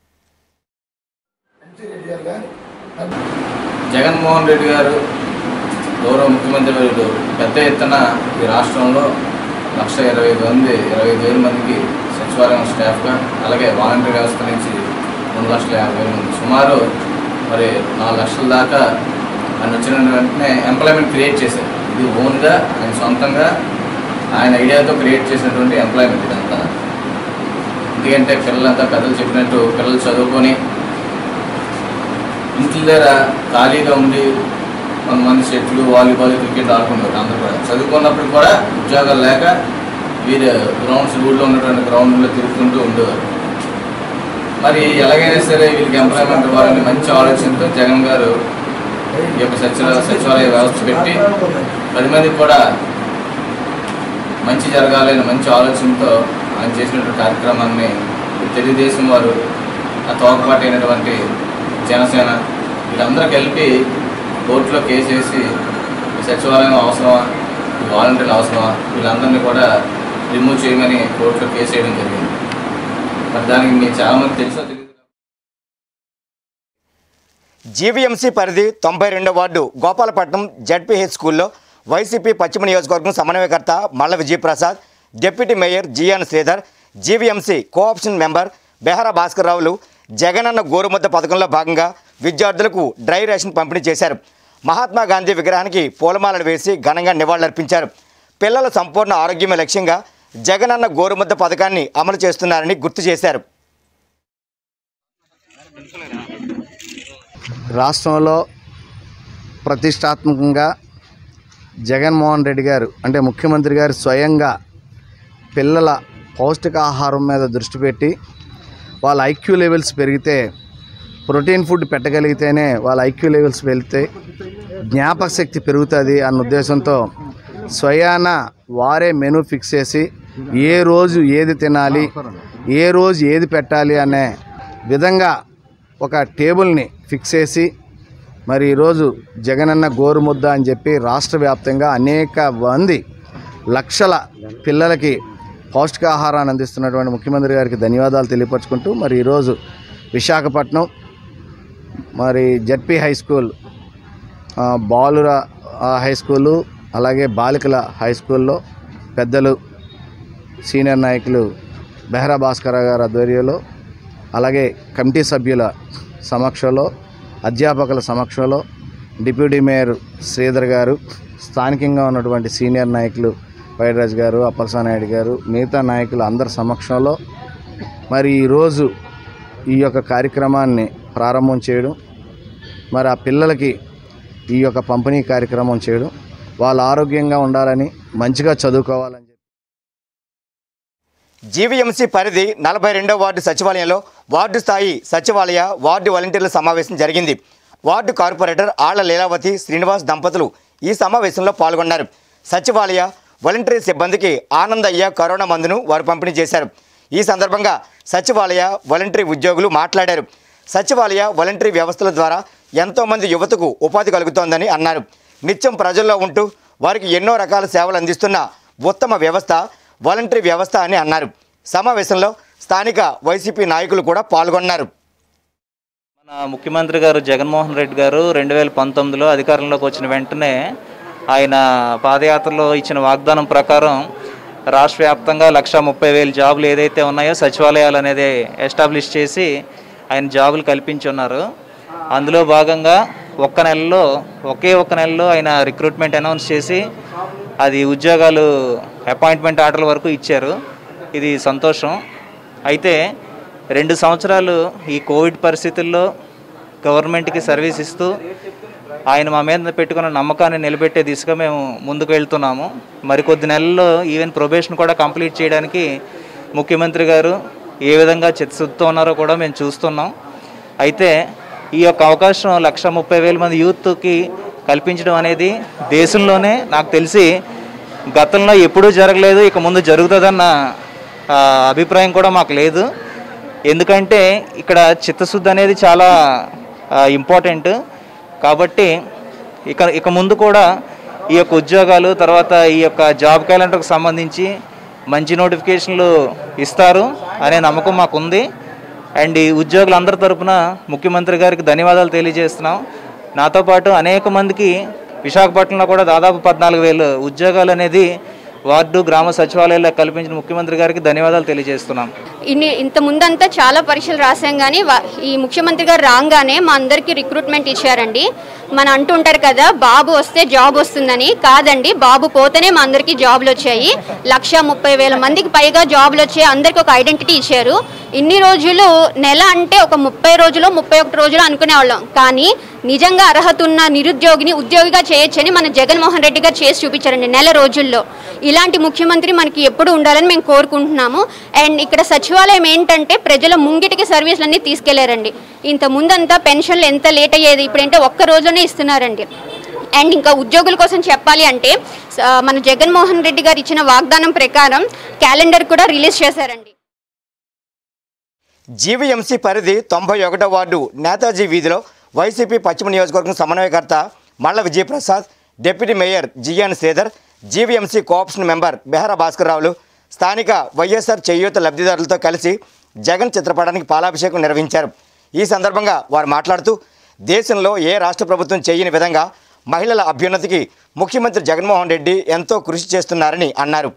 జగన్మోహన్ రెడ్డి గారు గౌరవ ముఖ్యమంత్రి వర్యులు పెద్ద ఎత్తున ఈ రాష్ట్రంలో లక్ష ఇరవై ఐదు మంది ఇరవై ఐదు వేల మందికి సచివాలయం స్టాఫ్గా అలాగే వాలంటీర్ వ్యవస్థ నుంచి రెండు లక్షల యాభై వేల మంది సుమారు మరి నాలుగు లక్షల దాకా ఆయన వచ్చిన వెంటనే ఎంప్లాయ్మెంట్ క్రియేట్ చేశారు ఇది ఓన్గా ఆయన సొంతంగా ఆయన ఐడియాతో క్రియేట్ చేసినటువంటి ఎంప్లాయ్మెంట్ ఇదంతా ఎందుకంటే పిల్లలంతా కథలు చెప్పినట్టు పిల్లలు చదువుకొని ఇంటి దగ్గర ఖాళీగా ఉండి కొంతమంది షెట్లు వాలీబాల్ క్రికెట్ ఆడుకున్నారు అందరూ కూడా చదువుకున్నప్పుడు కూడా ఉద్యోగాలు లేక వీరు గ్రౌండ్స్ ఊళ్ళో ఉన్నటువంటి గ్రౌండ్లో తిరుగుతుంటూ ఉండేవారు మరి ఎలాగైనా సరే వీళ్ళకి ఎంప్లాయ్మెంట్ ఇవ్వాలని మంచి ఆలోచనతో జగన్ గారు ఈ యొక్క సచివాలయ సచివాలయ వ్యవస్థ పెట్టి పది మందికి కూడా మంచి జరగాలని మంచి ఆలోచనతో ఆయన చేసినటువంటి కార్యక్రమాన్ని తెలుగుదేశం వారు ఆ తోకపాటు అయినటువంటి జనసేన వీళ్ళందరూ కలిపి కోర్టులో కేసేసి ఈ సచివాలయం అవసరమా ఈ వాలంటీర్లు అవసరమా వీళ్ళందరినీ కూడా రిమూవ్ చేయమని కోర్టులో కేసు వేయడం జరిగింది మరి దానికి మీకు చాలామంది తెలుసో తెలియదు జీవీఎంసీ పరిధి తొంభై రెండో వార్డు గోపాలపట్నం జడ్పీహెచ్ స్కూల్లో వైసీపీ పశ్చిమ నియోజకవర్గం సమన్వయకర్త Malla Vijayaprasad deputy mayor G N Sridhar GVMC co-option member Behara Bhaskar రావులు జగనన్న గోరుముద్ద పథకంలో భాగంగా విద్యార్థులకు డ్రై రేషన్ పంపిణీ చేశారు మహాత్మా గాంధీ విగ్రహానికి పూలమాలలు వేసి ఘనంగా నివాళులర్పించారు పిల్లల సంపూర్ణ ఆరోగ్యమే లక్ష్యంగా జగనన్న గోరుముద్ద పథకాన్ని అమలు చేస్తున్నారని గుర్తు చేశారు రాష్ట్రంలో ప్రతిష్టాత్మకంగా జగన్మోహన్ రెడ్డి గారు అంటే ముఖ్యమంత్రి గారు స్వయంగా పిల్లల పౌష్టికాహారం మీద దృష్టి పెట్టి వాళ్ళ ఐక్యూ లెవెల్స్ పెరిగితే ప్రోటీన్ ఫుడ్ పెట్టగలిగితేనే వాళ్ళ ఐక్యూ లెవెల్స్ వెళ్తే జ్ఞాపక శక్తి పెరుగుతుంది అన్న ఉద్దేశంతో స్వయాన వారే మెనూ ఫిక్స్ చేసి ఏ రోజు ఏది తినాలి ఏ రోజు ఏది పెట్టాలి అనే విధంగా ఒక టేబుల్ని ఫిక్స్ చేసి మరి ఈరోజు జగనన్న గోరుముద్ద అని చెప్పి రాష్ట్ర వ్యాప్తంగా అనేక మంది లక్షల పిల్లలకి పౌష్టికాహారాన్ని అందిస్తున్నటువంటి ముఖ్యమంత్రి గారికి ధన్యవాదాలు తెలియపరచుకుంటూ మరి ఈరోజు విశాఖపట్నం మరి జడ్పీ హై స్కూల్ ఆ, బాలుర ఆ, హై స్కూలు అలాగే బాలికల హై స్కూల్లో పెద్దలు సీనియర్ నాయకులు బెహరా భాస్కర గారి ఆధ్వర్యంలో అలాగే కమిటీ సభ్యుల సమక్షంలో అధ్యాపకుల సమక్షంలో డిప్యూటీ మేయర్ శ్రీధర్ గారు స్థానికంగా ఉన్నటువంటి సీనియర్ నాయకులు వైరాజ్ గారు అప్పలసానాయుడు గారు మిగతా నాయకులు అందరి సమక్షంలో మరి ఈరోజు ఈ యొక్క కార్యక్రమాన్ని ప్రారంభం చేయడం మరి ఆ పిల్లలకి ఈ యొక్క పంపిణీ కార్యక్రమం చేయడం వాళ్ళు ఆరోగ్యంగా ఉండాలని మంచిగా చదువుకోవాలని చెప్పి జీవీఎంసీ పరిధి నలభై రెండో వార్డు సచివాలయంలో వార్డు స్థాయి సచివాలయ వార్డు వాలంటీర్ల సమావేశం జరిగింది వార్డు కార్పొరేటర్ ఆళ్ల లీలావతి శ్రీనివాస్ దంపతులు ఈ సమావేశంలో పాల్గొన్నారు సచివాలయ వాలంటీర్ సిబ్బందికి ఆనందయ్య కరోనా మందును వారు పంపిణీ చేశారు ఈ సందర్భంగా సచివాలయ వాలంటరీ ఉద్యోగులు మాట్లాడారు సచివాలయ వాలంటరీ వ్యవస్థల ద్వారా ఎంతోమంది యువతకు ఉపాధి కలుగుతోందని అన్నారు నిత్యం ప్రజల్లో ఉంటూ వారికి ఎన్నో రకాల సేవలు అందిస్తున్న ఉత్తమ వ్యవస్థ వాలంటరీ వ్యవస్థ అని అన్నారు సమావేశంలో స్థానిక వైసీపీ నాయకులు కూడా పాల్గొన్నారు మన ముఖ్యమంత్రి గారు జగన్మోహన్ రెడ్డి గారు రెండు వేల పంతొమ్మిదిలో అధికారంలోకి వచ్చిన వెంటనే ఆయన పాదయాత్రలో ఇచ్చిన వాగ్దానం ప్రకారం రాష్ట్ర వ్యాప్తంగా లక్ష ముప్పై వేల జాబులు ఏదైతే ఉన్నాయో సచివాలయాలు అనేది ఎస్టాబ్లిష్ చేసి ఆయన జాబులు కల్పించి ఉన్నారు అందులో భాగంగా ఒక్క నెలలో ఒకే ఒక్క నెలలో ఆయన రిక్రూట్మెంట్ అనౌన్స్ చేసి అది ఉద్యోగాలు అపాయింట్మెంట్ ఆర్డర్ల వరకు ఇచ్చారు ఇది సంతోషం అయితే రెండు సంవత్సరాలు ఈ కోవిడ్ పరిస్థితుల్లో గవర్నమెంట్కి సర్వీస్ ఇస్తూ ఆయన మా మీద పెట్టుకున్న నమ్మకాన్ని నిలబెట్టే దిశగా మేము ముందుకు వెళ్తున్నాము మరికొద్ది నెలల్లో ఈవెన్ ప్రొబేషన్ కూడా కంప్లీట్ చేయడానికి ముఖ్యమంత్రి గారు ఏ విధంగా చిత్తశుద్ధితో ఉన్నారో కూడా మేము చూస్తున్నాం అయితే ఈ యొక్క అవకాశం లక్ష ముప్పై వేల మంది యూత్కి కల్పించడం అనేది దేశంలోనే నాకు తెలిసి గతంలో ఎప్పుడూ జరగలేదు ఇక ముందు జరుగుతుందన్న ఆ, అభిప్రాయం కూడా మాకు లేదు ఎందుకంటే ఇక్కడ చిత్తశుద్ధి అనేది చాలా ఇంపార్టెంట్ కాబట్టి ఇక ఇక ముందు కూడా ఈ యొక్క ఉద్యోగాలు తర్వాత ఈ యొక్క జాబ్ క్యాలెండర్కి సంబంధించి మంచి నోటిఫికేషన్లు ఇస్తారు అనే నమ్మకం మాకు ఉంది అండ్ ఈ ఉద్యోగులందరి తరపున ముఖ్యమంత్రి గారికి ధన్యవాదాలు తెలియజేస్తున్నాం నాతో పాటు అనేక మందికి విశాఖపట్నంలో కూడా దాదాపు పద్నాలుగు వేలు ఉద్యోగాలు అనేది వార్డు గ్రామ సచివాలయాల్లో కల్పించిన ముఖ్యమంత్రి గారికి ధన్యవాదాలు తెలియజేస్తున్నాం ఇన్ని ఇంత ముందంతా చాలా పరీక్షలు రాసాం కానీ వా- ఈ ముఖ్యమంత్రి గారు రాగానే మా అందరికీ రిక్రూట్మెంట్ ఇచ్చారండి మన అంటుంటారు కదా బాబు వస్తే జాబ్ వస్తుందని కాదండి బాబు పోతేనే మా అందరికీ జాబ్లు వచ్చాయి లక్ష ముప్పై వేల మందికి పైగా జాబ్లు వచ్చాయి అందరికీ ఒక ఐడెంటిటీ ఇచ్చారు ఇన్ని రోజులు నెల అంటే ఒక ముప్పై రోజులు ముప్పై ఒకటి రోజులు అనుకునేవాళ్ళం కానీ నిజంగా అర్హత ఉన్న నిరుద్యోగిని ఉద్యోగిగా చేయొచ్చని మన జగన్మోహన్ రెడ్డి గారు చేసి చూపించారండి నెల రోజుల్లో ఇలాంటి ముఖ్యమంత్రి మనకి ఎప్పుడు ఉండాలని మేము కోరుకుంటున్నాము అండ్ ఇక్కడ సచివాలయం ఏంటంటే ప్రజల ముంగిటికి సర్వీసులన్నీ తీసుకెళ్లారండి ఇంత ముందంతా పెన్షన్లు ఎంత లేట్ అయ్యేది ఇప్పుడంటే ఒక్క రోజులోనే ఇస్తున్నారండి అండ్ ఇంకా ఉద్యోగుల కోసం చెప్పాలి అంటే స- మన జగన్మోహన్ రెడ్డి గారు ఇచ్చిన వాగ్దానం ప్రకారం క్యాలెండర్ కూడా రిలీజ్ చేశారండి జీవీఎంసీ పరిధి తొంభై ఒకటో వార్డు నేతాజీ వీధిలో వైసీపీ పశ్చిమ నియోజకవర్గం సమన్వయకర్త Malla Vijayaprasad deputy mayor G N Sridhar GVMC co-option member Behara భాస్కర్రావులు స్థానిక వైఎస్ఆర్ చేయూత లబ్ధిదారులతో కలిసి జగన్ చిత్రపటానికి పాలాభిషేకం నిర్వహించారు ఈ సందర్భంగా వారు మాట్లాడుతూ దేశంలో ఏ రాష్ట్ర ప్రభుత్వం చేయని విధంగా మహిళల అభ్యున్నతికి ముఖ్యమంత్రి జగన్మోహన్ రెడ్డి ఎంతో కృషి చేస్తున్నారని అన్నారు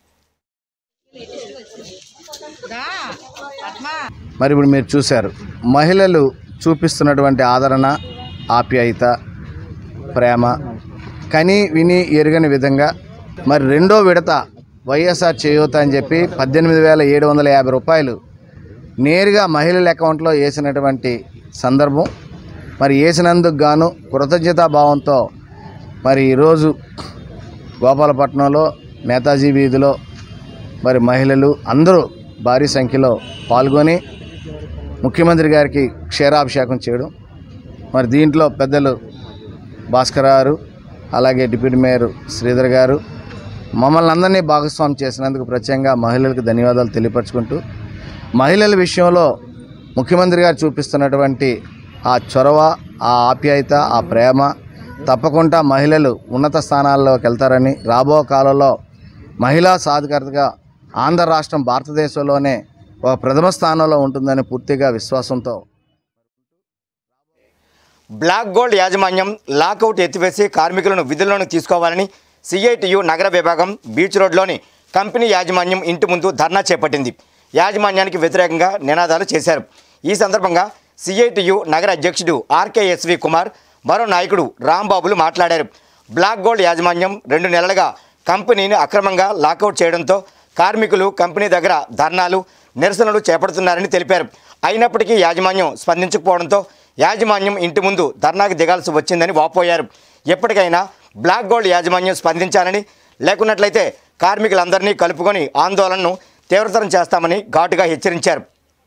మరి ఇప్పుడు మీరు చూశారు మహిళలు చూపిస్తున్నటువంటి ఆదరణ ఆప్యాయత ప్రేమ కని విని ఎరుగని విధంగా మరి రెండో విడత వైఎస్ఆర్ చేయూత అని చెప్పి పద్దెనిమిది వేల ఏడు వందల యాభై రూపాయలు నేరుగా మహిళల అకౌంట్లో వేసినటువంటి సందర్భం మరి వేసినందుకు గాను కృతజ్ఞతాభావంతో మరి ఈరోజు గోపాలపట్నంలో నేతాజీ వీధిలో మరి మహిళలు అందరూ భారీ సంఖ్యలో పాల్గొని ముఖ్యమంత్రి గారికి క్షీరాభిషేకం చేయడం మరి దీంట్లో పెద్దలు భాస్కర్ గారు అలాగే డిప్యూటీ మేయర్ శ్రీధర్ గారు మమ్మల్ని అందరినీ భాగస్వామి చేసినందుకు ప్రత్యేకంగా మహిళలకు ధన్యవాదాలు తెలియపరచుకుంటూ మహిళల విషయంలో ముఖ్యమంత్రి గారు చూపిస్తున్నటువంటి ఆ చొరవ ఆ ఆప్యాయత ఆ ప్రేమ తప్పకుండా మహిళలు ఉన్నత స్థానాల్లోకి వెళ్తారని రాబో కాలంలో మహిళా సాధికారతగా ఆంధ్ర రాష్ట్రం భారతదేశంలోనే ఒక ప్రథమ స్థానంలో ఉంటుందని పూర్తిగా విశ్వాసంతో బ్లాక్ గోల్డ్ యాజమాన్యం లాకౌట్ ఎత్తివేసి కార్మికులను విధుల్లోకి తీసుకోవాలని సిఐటియు నగర విభాగం బీచ్ రోడ్లోని కంపెనీ యాజమాన్యం ఇంటి ముందు ధర్నా చేపట్టింది యాజమాన్యానికి వ్యతిరేకంగా నినాదాలు చేశారు ఈ సందర్భంగా సిఐటియు నగర అధ్యక్షుడు ఆర్కేఎస్వి కుమార్ మరో నాయకుడు రాంబాబులు మాట్లాడారు బ్లాక్ గోల్డ్ యాజమాన్యం రెండు నెలలుగా కంపెనీని అక్రమంగా లాకౌట్ చేయడంతో కార్మికులు కంపెనీ దగ్గర ధర్నాలు నిరసనలు చేపడుతున్నారని తెలిపారు అయినప్పటికీ యాజమాన్యం స్పందించకపోవడంతో యాజమాన్యం ఇంటి ముందు ధర్నాకు దిగాల్సి వచ్చిందని వాపోయారు ఎప్పటికైనా బ్లాక్ గోల్డ్ యాజమాన్యం స్పందించాలని లేకున్నట్లయితే కార్మికులందరినీ కలుపుకొని ఆందోళనను తీవ్రతరం చేస్తామని ఘాటుగా హెచ్చరించారు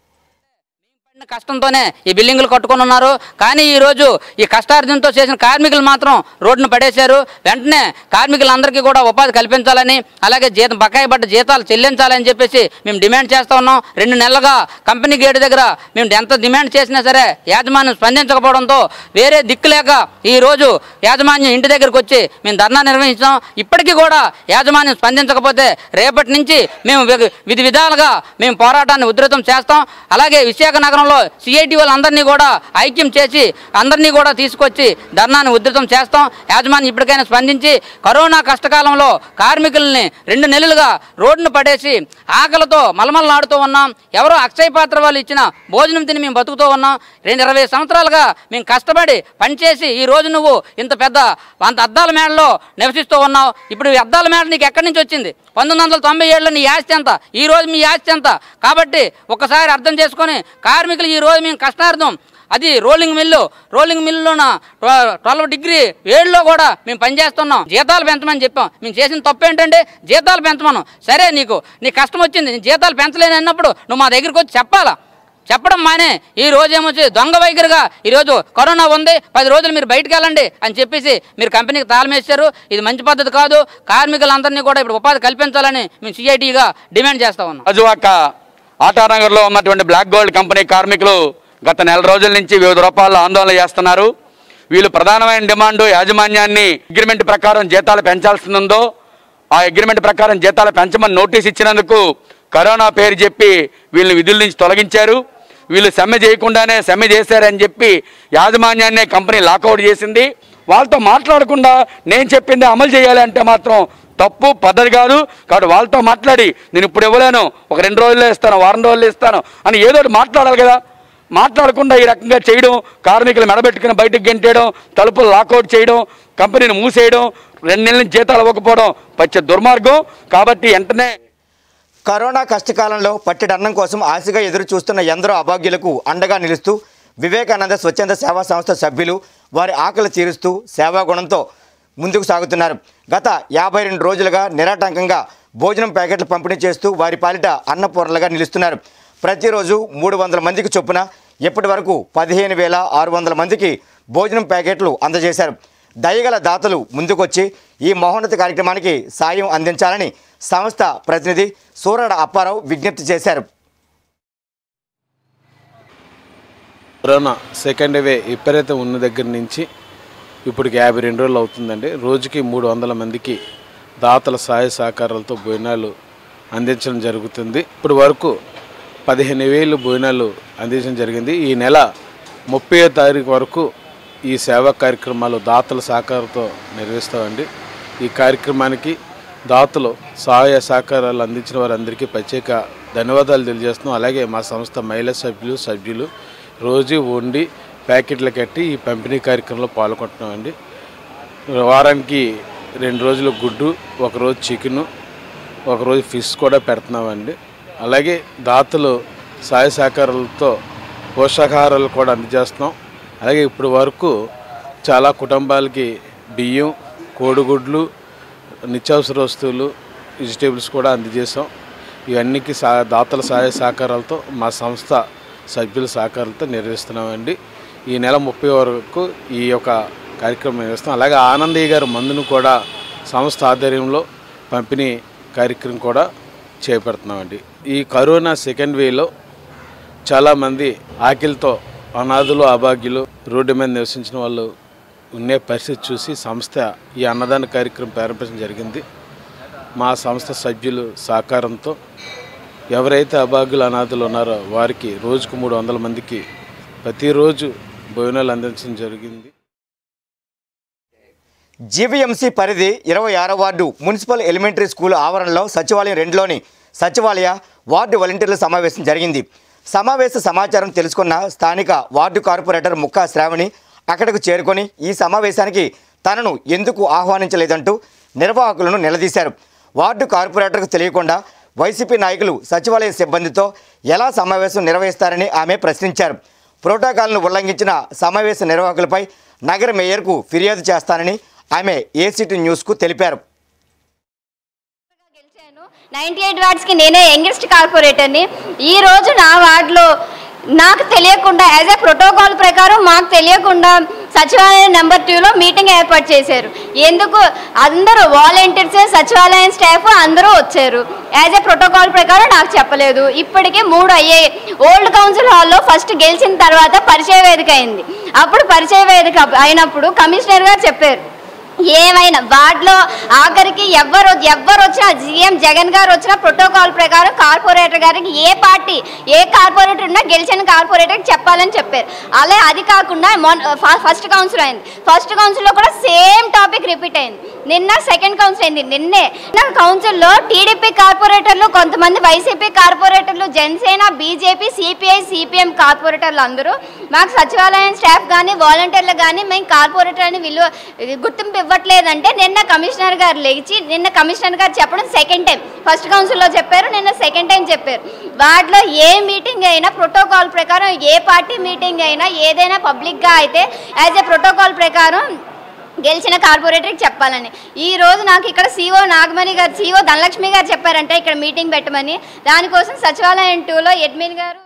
పడిన కష్టంతోనే ఈ బిల్డింగులు కట్టుకొని ఉన్నారు కానీ ఈ రోజు ఈ కష్టార్జనతో చేసిన కార్మికులు మాత్రం రోడ్డును పడేశారు వెంటనే కార్మికులందరికీ కూడా ఉపాధి కల్పించాలని అలాగే జీతం బకాయి పడ్డ జీతాలు చెల్లించాలని చెప్పేసి మేము డిమాండ్ చేస్తా ఉన్నాం రెండు నెలలుగా కంపెనీ గేటు దగ్గర మేము ఎంత డిమాండ్ చేసినా సరే యాజమాన్యం స్పందించకపోవడంతో వేరే దిక్కు లేక ఈ రోజు యాజమాన్యం ఇంటి దగ్గరికి వచ్చి మేము ధర్నా నిర్వహించాం ఇప్పటికీ కూడా యాజమాన్యం స్పందించకపోతే రేపటి నుంచి మేము వి- విధి విధాలుగా మేము పోరాటాన్ని ఉధృతం చేస్తాం అలాగే విశాఖ నగరంలో సిఐటి వాళ్ళందరినీ కూడా ఐక్యం చేసి అందరినీ కూడా తీసుకొచ్చి ధర్నాన్ని ఉధృతం చేస్తాం యాజమాన్యం ఇప్పటికైనా స్పందించి కరోనా కష్టకాలంలో కార్మికుల్ని రెండు నెలలుగా రోడ్డును పడేసి ఆకలితో మలమలలాడుతూ ఉన్నాం ఎవరో అక్షయ పాత్ర వాళ్ళు ఇచ్చిన భోజనం తిని మేము బతుకుతూ ఉన్నాం రెండు ఇరవై సంవత్సరాలుగా మేము కష్టపడి పనిచేసి ఈ రోజు నువ్వు ఇంత పెద్ద అంత అద్దాల మేడలో నివసిస్తూ ఉన్నావు ఇప్పుడు ఈ అద్దాల మేడ నీకు ఎక్కడి నుంచి వచ్చింది పంతొమ్మిది వందల తొంభై ఏడులో నీ ఆస్తి ఎంత ఈ రోజు మీ ఆస్తి ఎంత కాబట్టి ఒకసారి అర్థం చేసుకొని కార్మికులు ఈ రోజు మేము కష్టార్థం అది రోలింగ్ మిల్లు రోలింగ్ మిల్లులోన ట్వెల్వ్ డిగ్రీ ఏడులో కూడా మేము పనిచేస్తున్నాం జీతాలు పెంచమని చెప్పాం మేము చేసిన తప్పు ఏంటంటే జీతాలు పెంచమను సరే నీకు నీ కష్టం వచ్చింది నీ జీతాలు పెంచలేని అన్నప్పుడు నువ్వు మా దగ్గరికి వచ్చి చెప్పాలా చెప్పడం మానే ఈ రోజు ఏమొచ్చి దొంగ వైఖరిగా ఈరోజు కరోనా ఉంది పది రోజులు మీరు బయటకు వెళ్ళండి అని చెప్పేసి మీరు కంపెనీకి తాళమేశారు ఇది మంచి పద్ధతి కాదు కార్మికులందరినీ కూడా ఇప్పుడు ఉపాధి కల్పించాలని మేము సిఐటిగా డిమాండ్ చేస్తా ఉన్నాం రాజువాక ఆటానగర్లో ఉన్నటువంటి బ్లాక్ గోల్డ్ కంపెనీ కార్మికులు గత నెల రోజుల నుంచి వివిధ రూపాల్లో ఆందోళన చేస్తున్నారు వీళ్ళు ప్రధానమైన డిమాండ్ యాజమాన్యాన్ని అగ్రిమెంట్ ప్రకారం జీతాలు పెంచాల్సిందో ఆ అగ్రిమెంట్ ప్రకారం జీతాలు పెంచమని నోటీస్ ఇచ్చినందుకు కరోనా పేరు చెప్పి వీళ్ళని విధుల నుంచి తొలగించారు వీళ్ళు సమ్మె చేయకుండానే సమ్మె చేశారని చెప్పి యాజమాన్యాన్నే కంపెనీ లాకౌట్ చేసింది వాళ్ళతో మాట్లాడకుండా నేను చెప్పింది అమలు చేయాలి అంటే మాత్రం తప్పు పద్ధతి కాదు కాబట్టి వాళ్ళతో మాట్లాడి నేను ఇప్పుడు ఇవ్వలేను ఒక రెండు రోజుల్లో ఇస్తాను వారం రోజుల్లో ఇస్తాను అని ఏదో ఒకటి మాట్లాడాలి కదా మాట్లాడకుండా ఈ రకంగా చేయడం కార్మికులు మెడబెట్టుకుని బయటకు గెంటేయడం తలుపులు లాకౌట్ చేయడం కంపెనీని మూసేయడం రెండు నెలల నుంచి జీతాలు ఇవ్వకపోవడం పచ్చ దుర్మార్గం కాబట్టి వెంటనే కరోనా కష్టకాలంలో పట్టెడన్నం కోసం ఆశగా ఎదురు చూస్తున్న ఎందరో అభాగ్యులకు అండగా నిలుస్తూ వివేకానంద స్వచ్ఛంద సేవా సంస్థ సభ్యులు వారి ఆకలి తీరుస్తూ సేవా గుణంతో ముందుకు సాగుతున్నారు గత యాభై రెండు రోజులుగా నిరాటంకంగా భోజనం ప్యాకెట్లు పంపిణీ చేస్తూ వారి పాలిట అన్నపూర్ణలుగా నిలుస్తున్నారు ప్రతిరోజు మూడు వందల మందికి చొప్పున ఇప్పటి వరకు పదిహేను వేల ఆరు వందల మందికి భోజనం ప్యాకెట్లు అందజేశారు దయగల దాతలు ముందుకొచ్చి ఈ మహోన్నత కార్యక్రమానికి సాయం అందించాలని సంస్థ ప్రతినిధి సూరడ అప్పారావు విజ్ఞప్తి చేశారు కరోనా సెకండ్ వే విపరీతం ఉన్న దగ్గర నుంచి ఇప్పటికి యాభై రెండు రోజులు అవుతుందండి రోజుకి మూడు వందల మందికి దాతల సహాయ సహకారాలతో భోజనాలు అందించడం జరుగుతుంది ఇప్పుడు వరకు పదిహేను వేలు భోజనాలు అందించడం జరిగింది ఈ నెల ముప్పై తారీఖు వరకు ఈ సేవా కార్యక్రమాలు దాతల సహకారంతో నిర్వహిస్తామండి ఈ కార్యక్రమానికి దాతలు సహాయ సహకారాలు అందించిన వారందరికీ ప్రత్యేక ధన్యవాదాలు తెలియజేస్తున్నాం అలాగే మా సంస్థ మహిళా సభ్యులు సభ్యులు రోజు వండి ప్యాకెట్లు కట్టి ఈ పంపిణీ కార్యక్రమంలో పాల్గొంటున్నామండి వారానికి రెండు రోజులు గుడ్డు ఒకరోజు చికెను ఒకరోజు ఫిష్ కూడా పెడుతున్నామండి అలాగే దాతలు సహాయ సహకారాలతో పోషకాహారాలు కూడా అందజేస్తున్నాం అలాగే ఇప్పుడు వరకు చాలా కుటుంబాలకి బియ్యం కోడిగుడ్లు నిత్యావసర వస్తువులు వెజిటేబుల్స్ కూడా అందజేసాం ఇవన్నీకి సా దాతల సహాయ సహకారాలతో మా సంస్థ సభ్యుల సహకారాలతో నిర్వహిస్తున్నామండి ఈ నెల ముప్పై వరకు ఈ యొక్క కార్యక్రమం నిర్వహిస్తాం అలాగే ఆనందయ్య గారి మందును కూడా సంస్థ ఆధ్వర్యంలో పంపిణీ కార్యక్రమం కూడా చేపడుతున్నామండి ఈ కరోనా సెకండ్ వేలో చాలామంది ఆకలితో అనాథులు అభాగ్యులు రోడ్డు మీద నివసించిన వాళ్ళు ఉండే పరిస్థితి చూసి సంస్థ ఈ అన్నదాన కార్యక్రమం ప్రారంభించడం జరిగింది మా సంస్థ సభ్యులు సహకారంతో ఎవరైతే అభాగ్యులు అనాథులు ఉన్నారో వారికి రోజుకు మూడు వందల మందికి ప్రతిరోజు భోజనాలు అందించడం జరిగింది జీవీఎంసీ పరిధి ఇరవై ఆరో వార్డు మున్సిపల్ ఎలిమెంటరీ స్కూల్ ఆవరణలో సచివాలయం రెండులోని సచివాలయ వార్డు వాలంటీర్ల సమావేశం జరిగింది సమావేశ సమాచారం తెలుసుకున్న స్థానిక వార్డు కార్పొరేటర్ ముక్కా శ్రావణి అక్కడకు చేరుకొని ఈ సమావేశానికి తనను ఎందుకు ఆహ్వానించలేదంటూ నిర్వాహకులను నిలదీశారు వార్డు కార్పొరేటర్కు తెలియకుండా వైసీపీ నాయకులు సచివాలయ సిబ్బందితో ఎలా సమావేశం నిర్వహిస్తారని ఆమె ప్రశ్నించారు ప్రోటోకాల్ను ఉల్లంఘించిన సమావేశ నిర్వాహకులపై నగర మేయర్కు ఫిర్యాదు చేస్తానని ఆమె ఏసీటీ న్యూస్కు తెలిపారు నైంటీ ఎయిట్ వార్డ్స్కి నేనే యంగెస్ట్ కార్పొరేటర్ని ఈ రోజు నా వార్డులో నాకు తెలియకుండా యాజ్ ఏ ప్రోటోకాల్ ప్రకారం మాకు తెలియకుండా సచివాలయం నెంబర్ టూలో మీటింగ్ ఏర్పాటు చేశారు ఎందుకు అందరూ వాలంటీర్స్ సచివాలయం స్టాఫ్ అందరూ వచ్చారు యాజ్ ఏ ప్రోటోకాల్ ప్రకారం నాకు చెప్పలేదు ఇప్పటికే మూడు అయ్యాయి ఓల్డ్ కౌన్సిల్ హాల్లో ఫస్ట్ గెలిచిన తర్వాత పరిచయ వేదిక అయింది అప్పుడు పరిచయ వేదిక అయినప్పుడు కమిషనర్ గారు చెప్పారు ఏమైనా వార్డులో ఆఖరికి ఎవ్వరు ఎవ్వరు వచ్చినా సీఎం జగన్ గారు వచ్చిన ప్రోటోకాల్ ప్రకారం కార్పొరేటర్ గారికి ఏ పార్టీ ఏ కార్పొరేటర్ ఉన్నా గెలిచిన కార్పొరేటర్కి చెప్పాలని చెప్పారు అలా అది కాకుండా మొన్న ఫ- ఫస్ట్ కౌన్సిల్ అయింది ఫస్ట్ కౌన్సిల్లో కూడా సేమ్ టాపిక్ రిపీట్ అయింది నిన్న సెకండ్ కౌన్సిల్ అయింది నిన్నే నిన్న కౌన్సిల్లో టీడీపీ కార్పొరేటర్లు కొంతమంది వైసీపీ కార్పొరేటర్లు జనసేన బీజేపీ సిపిఐ సిపిఎం కార్పొరేటర్లు అందరూ మాకు సచివాలయం స్టాఫ్ కానీ వాలంటీర్లు కానీ మేము కార్పొరేటర్ అని విలువ ఇది గుర్తింపు ఇవ్వట్లేదంటే నిన్న కమిషనర్ గారు లేచి నిన్న కమిషనర్ గారు చెప్పడం సెకండ్ టైం ఫస్ట్ కౌన్సిల్లో చెప్పారు నిన్న సెకండ్ టైం చెప్పారు వాటిలో ఏ మీటింగ్ అయినా ప్రోటోకాల్ ప్రకారం ఏ పార్టీ మీటింగ్ అయినా ఏదైనా పబ్లిక్గా అయితే యాజ్ ఏ ప్రోటోకాల్ ప్రకారం గెలిచిన కార్పొరేటర్కి చెప్పాలని ఈ రోజు నాకు ఇక్కడ సీఓ నాగమణి గారు సీఓ ధనలక్ష్మి గారు చెప్పారంటే ఇక్కడ మీటింగ్ పెట్టమని దానికోసం సచివాలయం టూలో అడ్మిన్ గారు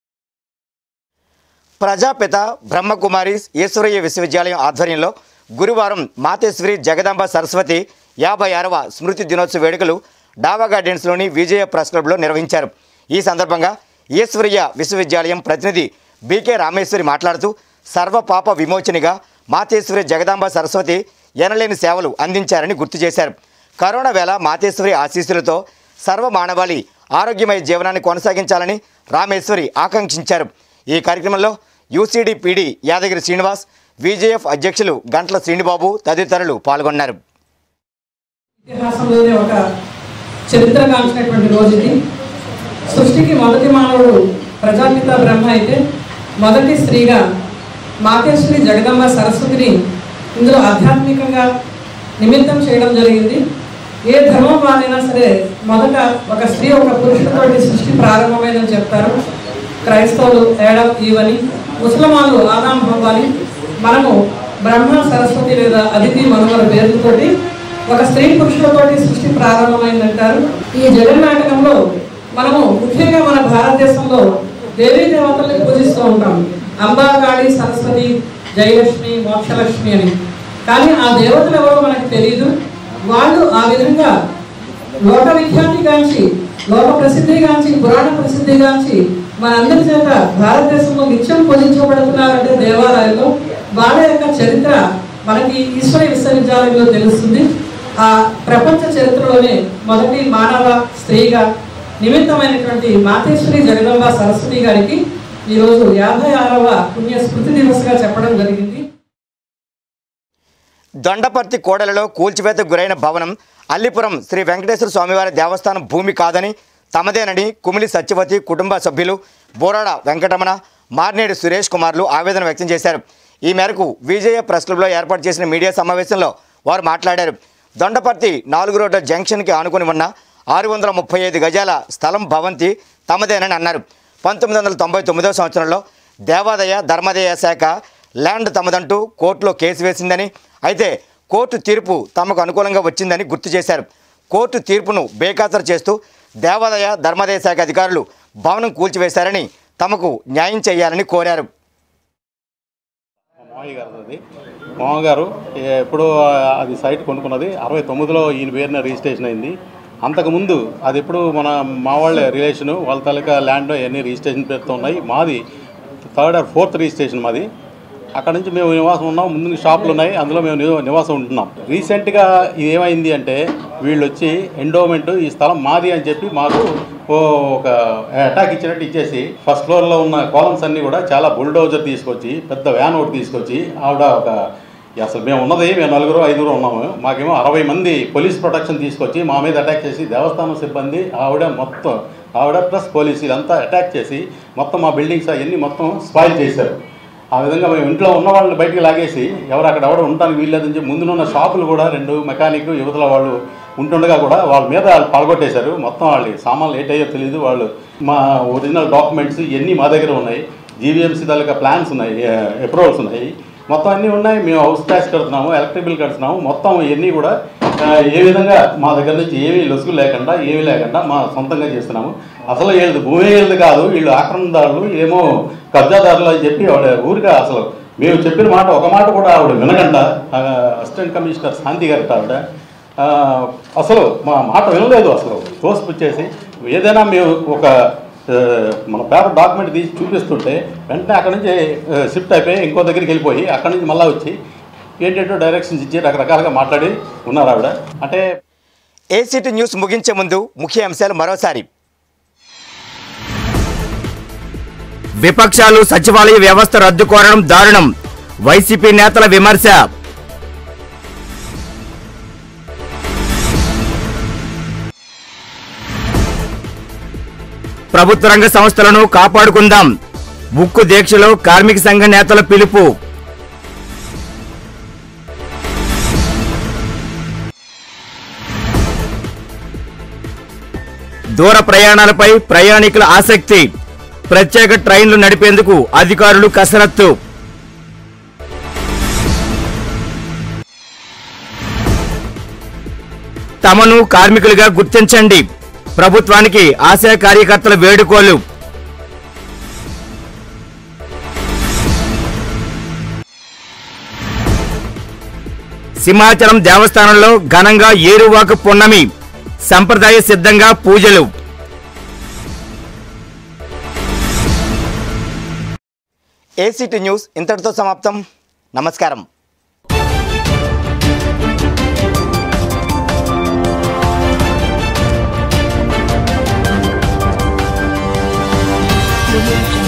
ప్రజాపిత బ్రహ్మకుమారి ఈశ్వరయ్య విశ్వవిద్యాలయం ఆధ్వర్యంలో గురువారం మాతేశ్వరి జగదాంబ సరస్వతి యాభై ఆరవ స్మృతి దినోత్సవ వేడుకలు డావా గార్డెన్స్లోని విజయ ప్రెస్ క్లబ్లో నిర్వహించారు ఈ సందర్భంగా ఈశ్వరయ్య విశ్వవిద్యాలయం ప్రతినిధి బీకే రామేశ్వరి మాట్లాడుతూ సర్వ పాప విమోచనిగా మాతేశ్వరి జగదాంబ సరస్వతి ఎనలేని సేవలు అందించారని గుర్తు చేశారు కరోనా వేళ మాతేశ్వరి ఆశీస్సులతో సర్వ మానవాళి ఆరోగ్యమయ జీవనాన్ని కొనసాగించాలని రామేశ్వరి ఆకాంక్షించారు ఈ కార్యక్రమంలో UCD PD Yadagiri Srinivas VJF అధ్యక్షులు గంట్ల శ్రీనిబాబు తదితరులు పాల్గొన్నారు ఇతిహాసంలోనే ఒక చరిత్ర కాల్చినటువంటి రోజు ఇది సృష్టికి మొదటి మానవుడు ప్రజాపిత బ్రహ్మ అయితే మొదటి స్త్రీగా మాతేశ్వరి జగదంబ సరస్వతిని ఇందులో ఆధ్యాత్మికంగా నిమిత్తం చేయడం జరిగింది ఏ ధర్మం వాళ్ళైనా సరే మొదట ఒక స్త్రీ ఒక పురుషుడితోటి సృష్టి ప్రారంభమైందని చెప్తారు క్రైస్తవులు ఏడం ఈవని ముసలమాన్లు ఆదాం హవ్వాలి మనము బ్రహ్మ సరస్వతి లేదా అదితి మనవల పేర్లతోటి ఒక స్త్రీ పురుషులతోటి సృష్టి ప్రారంభమైందంటారు ఈ జగన్నాటకంలో మనము ముఖ్యంగా మన భారతదేశంలో దేవీ దేవతల్ని పూజిస్తూ ఉంటాం అంబాకాళి సరస్వతి జయలక్ష్మి మోక్షలక్ష్మి అని కానీ ఆ దేవతలు ఎవరో మనకు తెలియదు వాళ్ళు ఆ విధంగా లోక విఖ్యాతిగాంచి లోక ప్రసిద్ధిగాంచి పురాణ ప్రసిద్ధిగాంచి మనందరి చేత భారతదేశంలో నిత్యం పూజించబడుతున్నారంటే దేవాలయంలో వాళ్ళ యొక్క చరిత్ర మనకి ఈశ్వర విశ్వవిద్యాలయంలో తెలుస్తుంది ఆ ప్రపంచ చరిత్రలోనే మొదటి మానవ స్త్రీగా నిమిత్తమైనటువంటి మాతేశ్వరి జగదంబ సరస్వతి గారికి ఈరోజు యాభై ఆరవ పుణ్య స్మృతి దివస్గా చెప్పడం జరిగింది దొండపర్తి కోడలలో కూల్చివేతకు గురైన భవనం అల్లిపురం శ్రీ వెంకటేశ్వర స్వామివారి దేవస్థానం భూమి కాదని తమదేనని కుమిలి సత్యవతి కుటుంబ సభ్యులు బోరాడ వెంకటరమణ మార్నేడు సురేష్ కుమార్లు ఆవేదన వ్యక్తం చేశారు ఈ మేరకు విజయ ప్రెస్ క్లబ్లో ఏర్పాటు చేసిన మీడియా సమావేశంలో వారు మాట్లాడారు దొండపర్తి నాలుగు రోడ్ల జంక్షన్కి ఆనుకుని ఉన్న ఆరు వందల ముప్పై ఐదు గజాల స్థలం భవంతి తమదేనని అన్నారు పంతొమ్మిది వందల తొంభై తొమ్మిదో సంవత్సరంలో దేవాదాయ ధర్మాదాయ శాఖ ల్యాండ్ తమదంటూ కోర్టులో కేసు వేసిందని అయితే కోర్టు తీర్పు తమకు అనుకూలంగా వచ్చిందని గుర్తు చేశారు కోర్టు తీర్పును బేఖాతరు చేస్తూ దేవాదాయ ధర్మాదాయ శాఖ అధికారులు భవనం కూల్చివేశారని తమకు న్యాయం చేయాలని కోరారు మామయ్య గారు అది మామగారు ఎప్పుడో అది సైట్ కొనుక్కున్నది అరవై తొమ్మిదిలో ఈయన పేరున రిజిస్ట్రేషన్ అయింది అంతకుముందు అది ఎప్పుడు మన మా వాళ్ళ రిలేషను వాళ్ళ తాలూకా ల్యాండ్ అవన్నీ రిజిస్ట్రేషన్ పేరుతో ఉన్నాయి మాది థర్డ్ ఆర్ ఫోర్త్ రిజిస్ట్రేషన్ మాది అక్కడ నుంచి మేము నివాసం ఉన్నాం ముందు షాపులు ఉన్నాయి అందులో మేము నివ- నివాసం ఉంటున్నాం రీసెంట్గా ఇది ఏమైంది అంటే వీళ్ళు వచ్చి ఎండోమెంట్ ఈ స్థలం మాది అని చెప్పి మాకు ఓ ఒక అటాక్ ఇచ్చినట్టు ఇచ్చేసి ఫస్ట్ ఫ్లోర్లో ఉన్న కాలమ్స్ అన్నీ కూడా చాలా బుల్డోజర్ తీసుకొచ్చి పెద్ద వ్యాన్ ఒకటి తీసుకొచ్చి ఆవిడ ఒక అసలు మేము ఉన్నది మేము నలుగురు ఐదుగురు ఉన్నాము మాకేమో అరవై మంది పోలీస్ ప్రొటెక్షన్ తీసుకొచ్చి మా మీద అటాక్ చేసి దేవస్థానం సిబ్బంది ఆవిడ మొత్తం ఆవిడ ప్లస్ పోలీసు ఇదంతా అటాక్ చేసి మొత్తం మా బిల్డింగ్స్ అవన్నీ మొత్తం స్పాయిల్ చేశారు ఆ విధంగా మేము ఇంట్లో ఉన్న వాళ్ళని బయటికి లాగేసి ఎవరు అక్కడ ఎవరు ఉండడానికి వీల్లేదని చెప్పి ముందునున్న షాపులు కూడా రెండు మెకానిక్ యువతల వాళ్ళు ఉంటుండగా కూడా వాళ్ళ మీద వాళ్ళు పడగొట్టేశారు మొత్తం వాళ్ళు సామాన్లు ఏటయ్యో తెలియదు వాళ్ళు మా ఒరిజినల్ డాక్యుమెంట్స్ ఇవన్నీ మా దగ్గర ఉన్నాయి జీవీఎంసీ తాలూకా ప్లాన్స్ ఉన్నాయి అప్రూవల్స్ ఉన్నాయి మొత్తం అన్నీ ఉన్నాయి మేము హౌస్ ట్యాక్స్ కడుతున్నాము ఎలక్ట్రిక్ బిల్ కడుతున్నాము మొత్తం ఇవన్నీ కూడా ఆ, ఏ విధంగా మా దగ్గర నుంచి ఏమీ లొసుగు లేకుండా ఏమీ లేకుండా మా సొంతంగా చేస్తున్నాము అసలు వీళ్ళది భూమి వీళ్ళది కాదు వీళ్ళు ఆక్రమణదారులు ఏమో కబ్జాదారులు అని చెప్పి ఆవిడ ఊరిగా అసలు మేము చెప్పిన మాట ఒక మాట కూడా ఆవిడ వినకుండా ఆ, అసిస్టెంట్ కమిషనర్ శాంతి గారు ఆవిడ ఆ, అసలు మా మాట వినలేదు అసలు తోసిపుచ్చేసి ఏదైనా మేము ఒక ఆ, మన పేపర్ డాక్యుమెంట్ తీసి చూపిస్తుంటే వెంటనే అక్కడ నుంచి షిఫ్ట్ అయిపోయి ఇంకో దగ్గరికి వెళ్ళిపోయి అక్కడి నుంచి మళ్ళీ వచ్చి ఏంటంటే డైరెక్షన్స్ ఇచ్చి రకరకాలుగా మాట్లాడి ఉన్నారు ఆవిడ అంటే ఏసీటీ న్యూస్ ముగించే ముందు ముఖ్య అంశాలు మరోసారి విపక్షాలు సచివాలయ వ్యవస్థ రద్దు కోరడం దారుణం వైసీపీ నేతల విమర్శ ప్రభుత్వ రంగ సంస్థలను కాపాడుకుందాం ఉక్కు దీక్షలో కార్మిక సంఘ నేతల పిలుపు దూర ప్రయాణాలపై ప్రయాణికుల ఆసక్తి ప్రత్యేక ట్రైన్లు నడిపేందుకు అధికారులు కసరత్తు తమను కార్మికులుగా గుర్తించండి ప్రభుత్వానికి ఆశా కార్యకర్తల వేడుకోలు సింహాచలం దేవస్థానంలో ఘనంగా ఏరువాక పున్నమి సంప్రదాయ సిద్ధంగా పూజలు ఏసీటీ న్యూస్ ఇంతటితో సమాప్తం నమస్కారం Audio Jungle.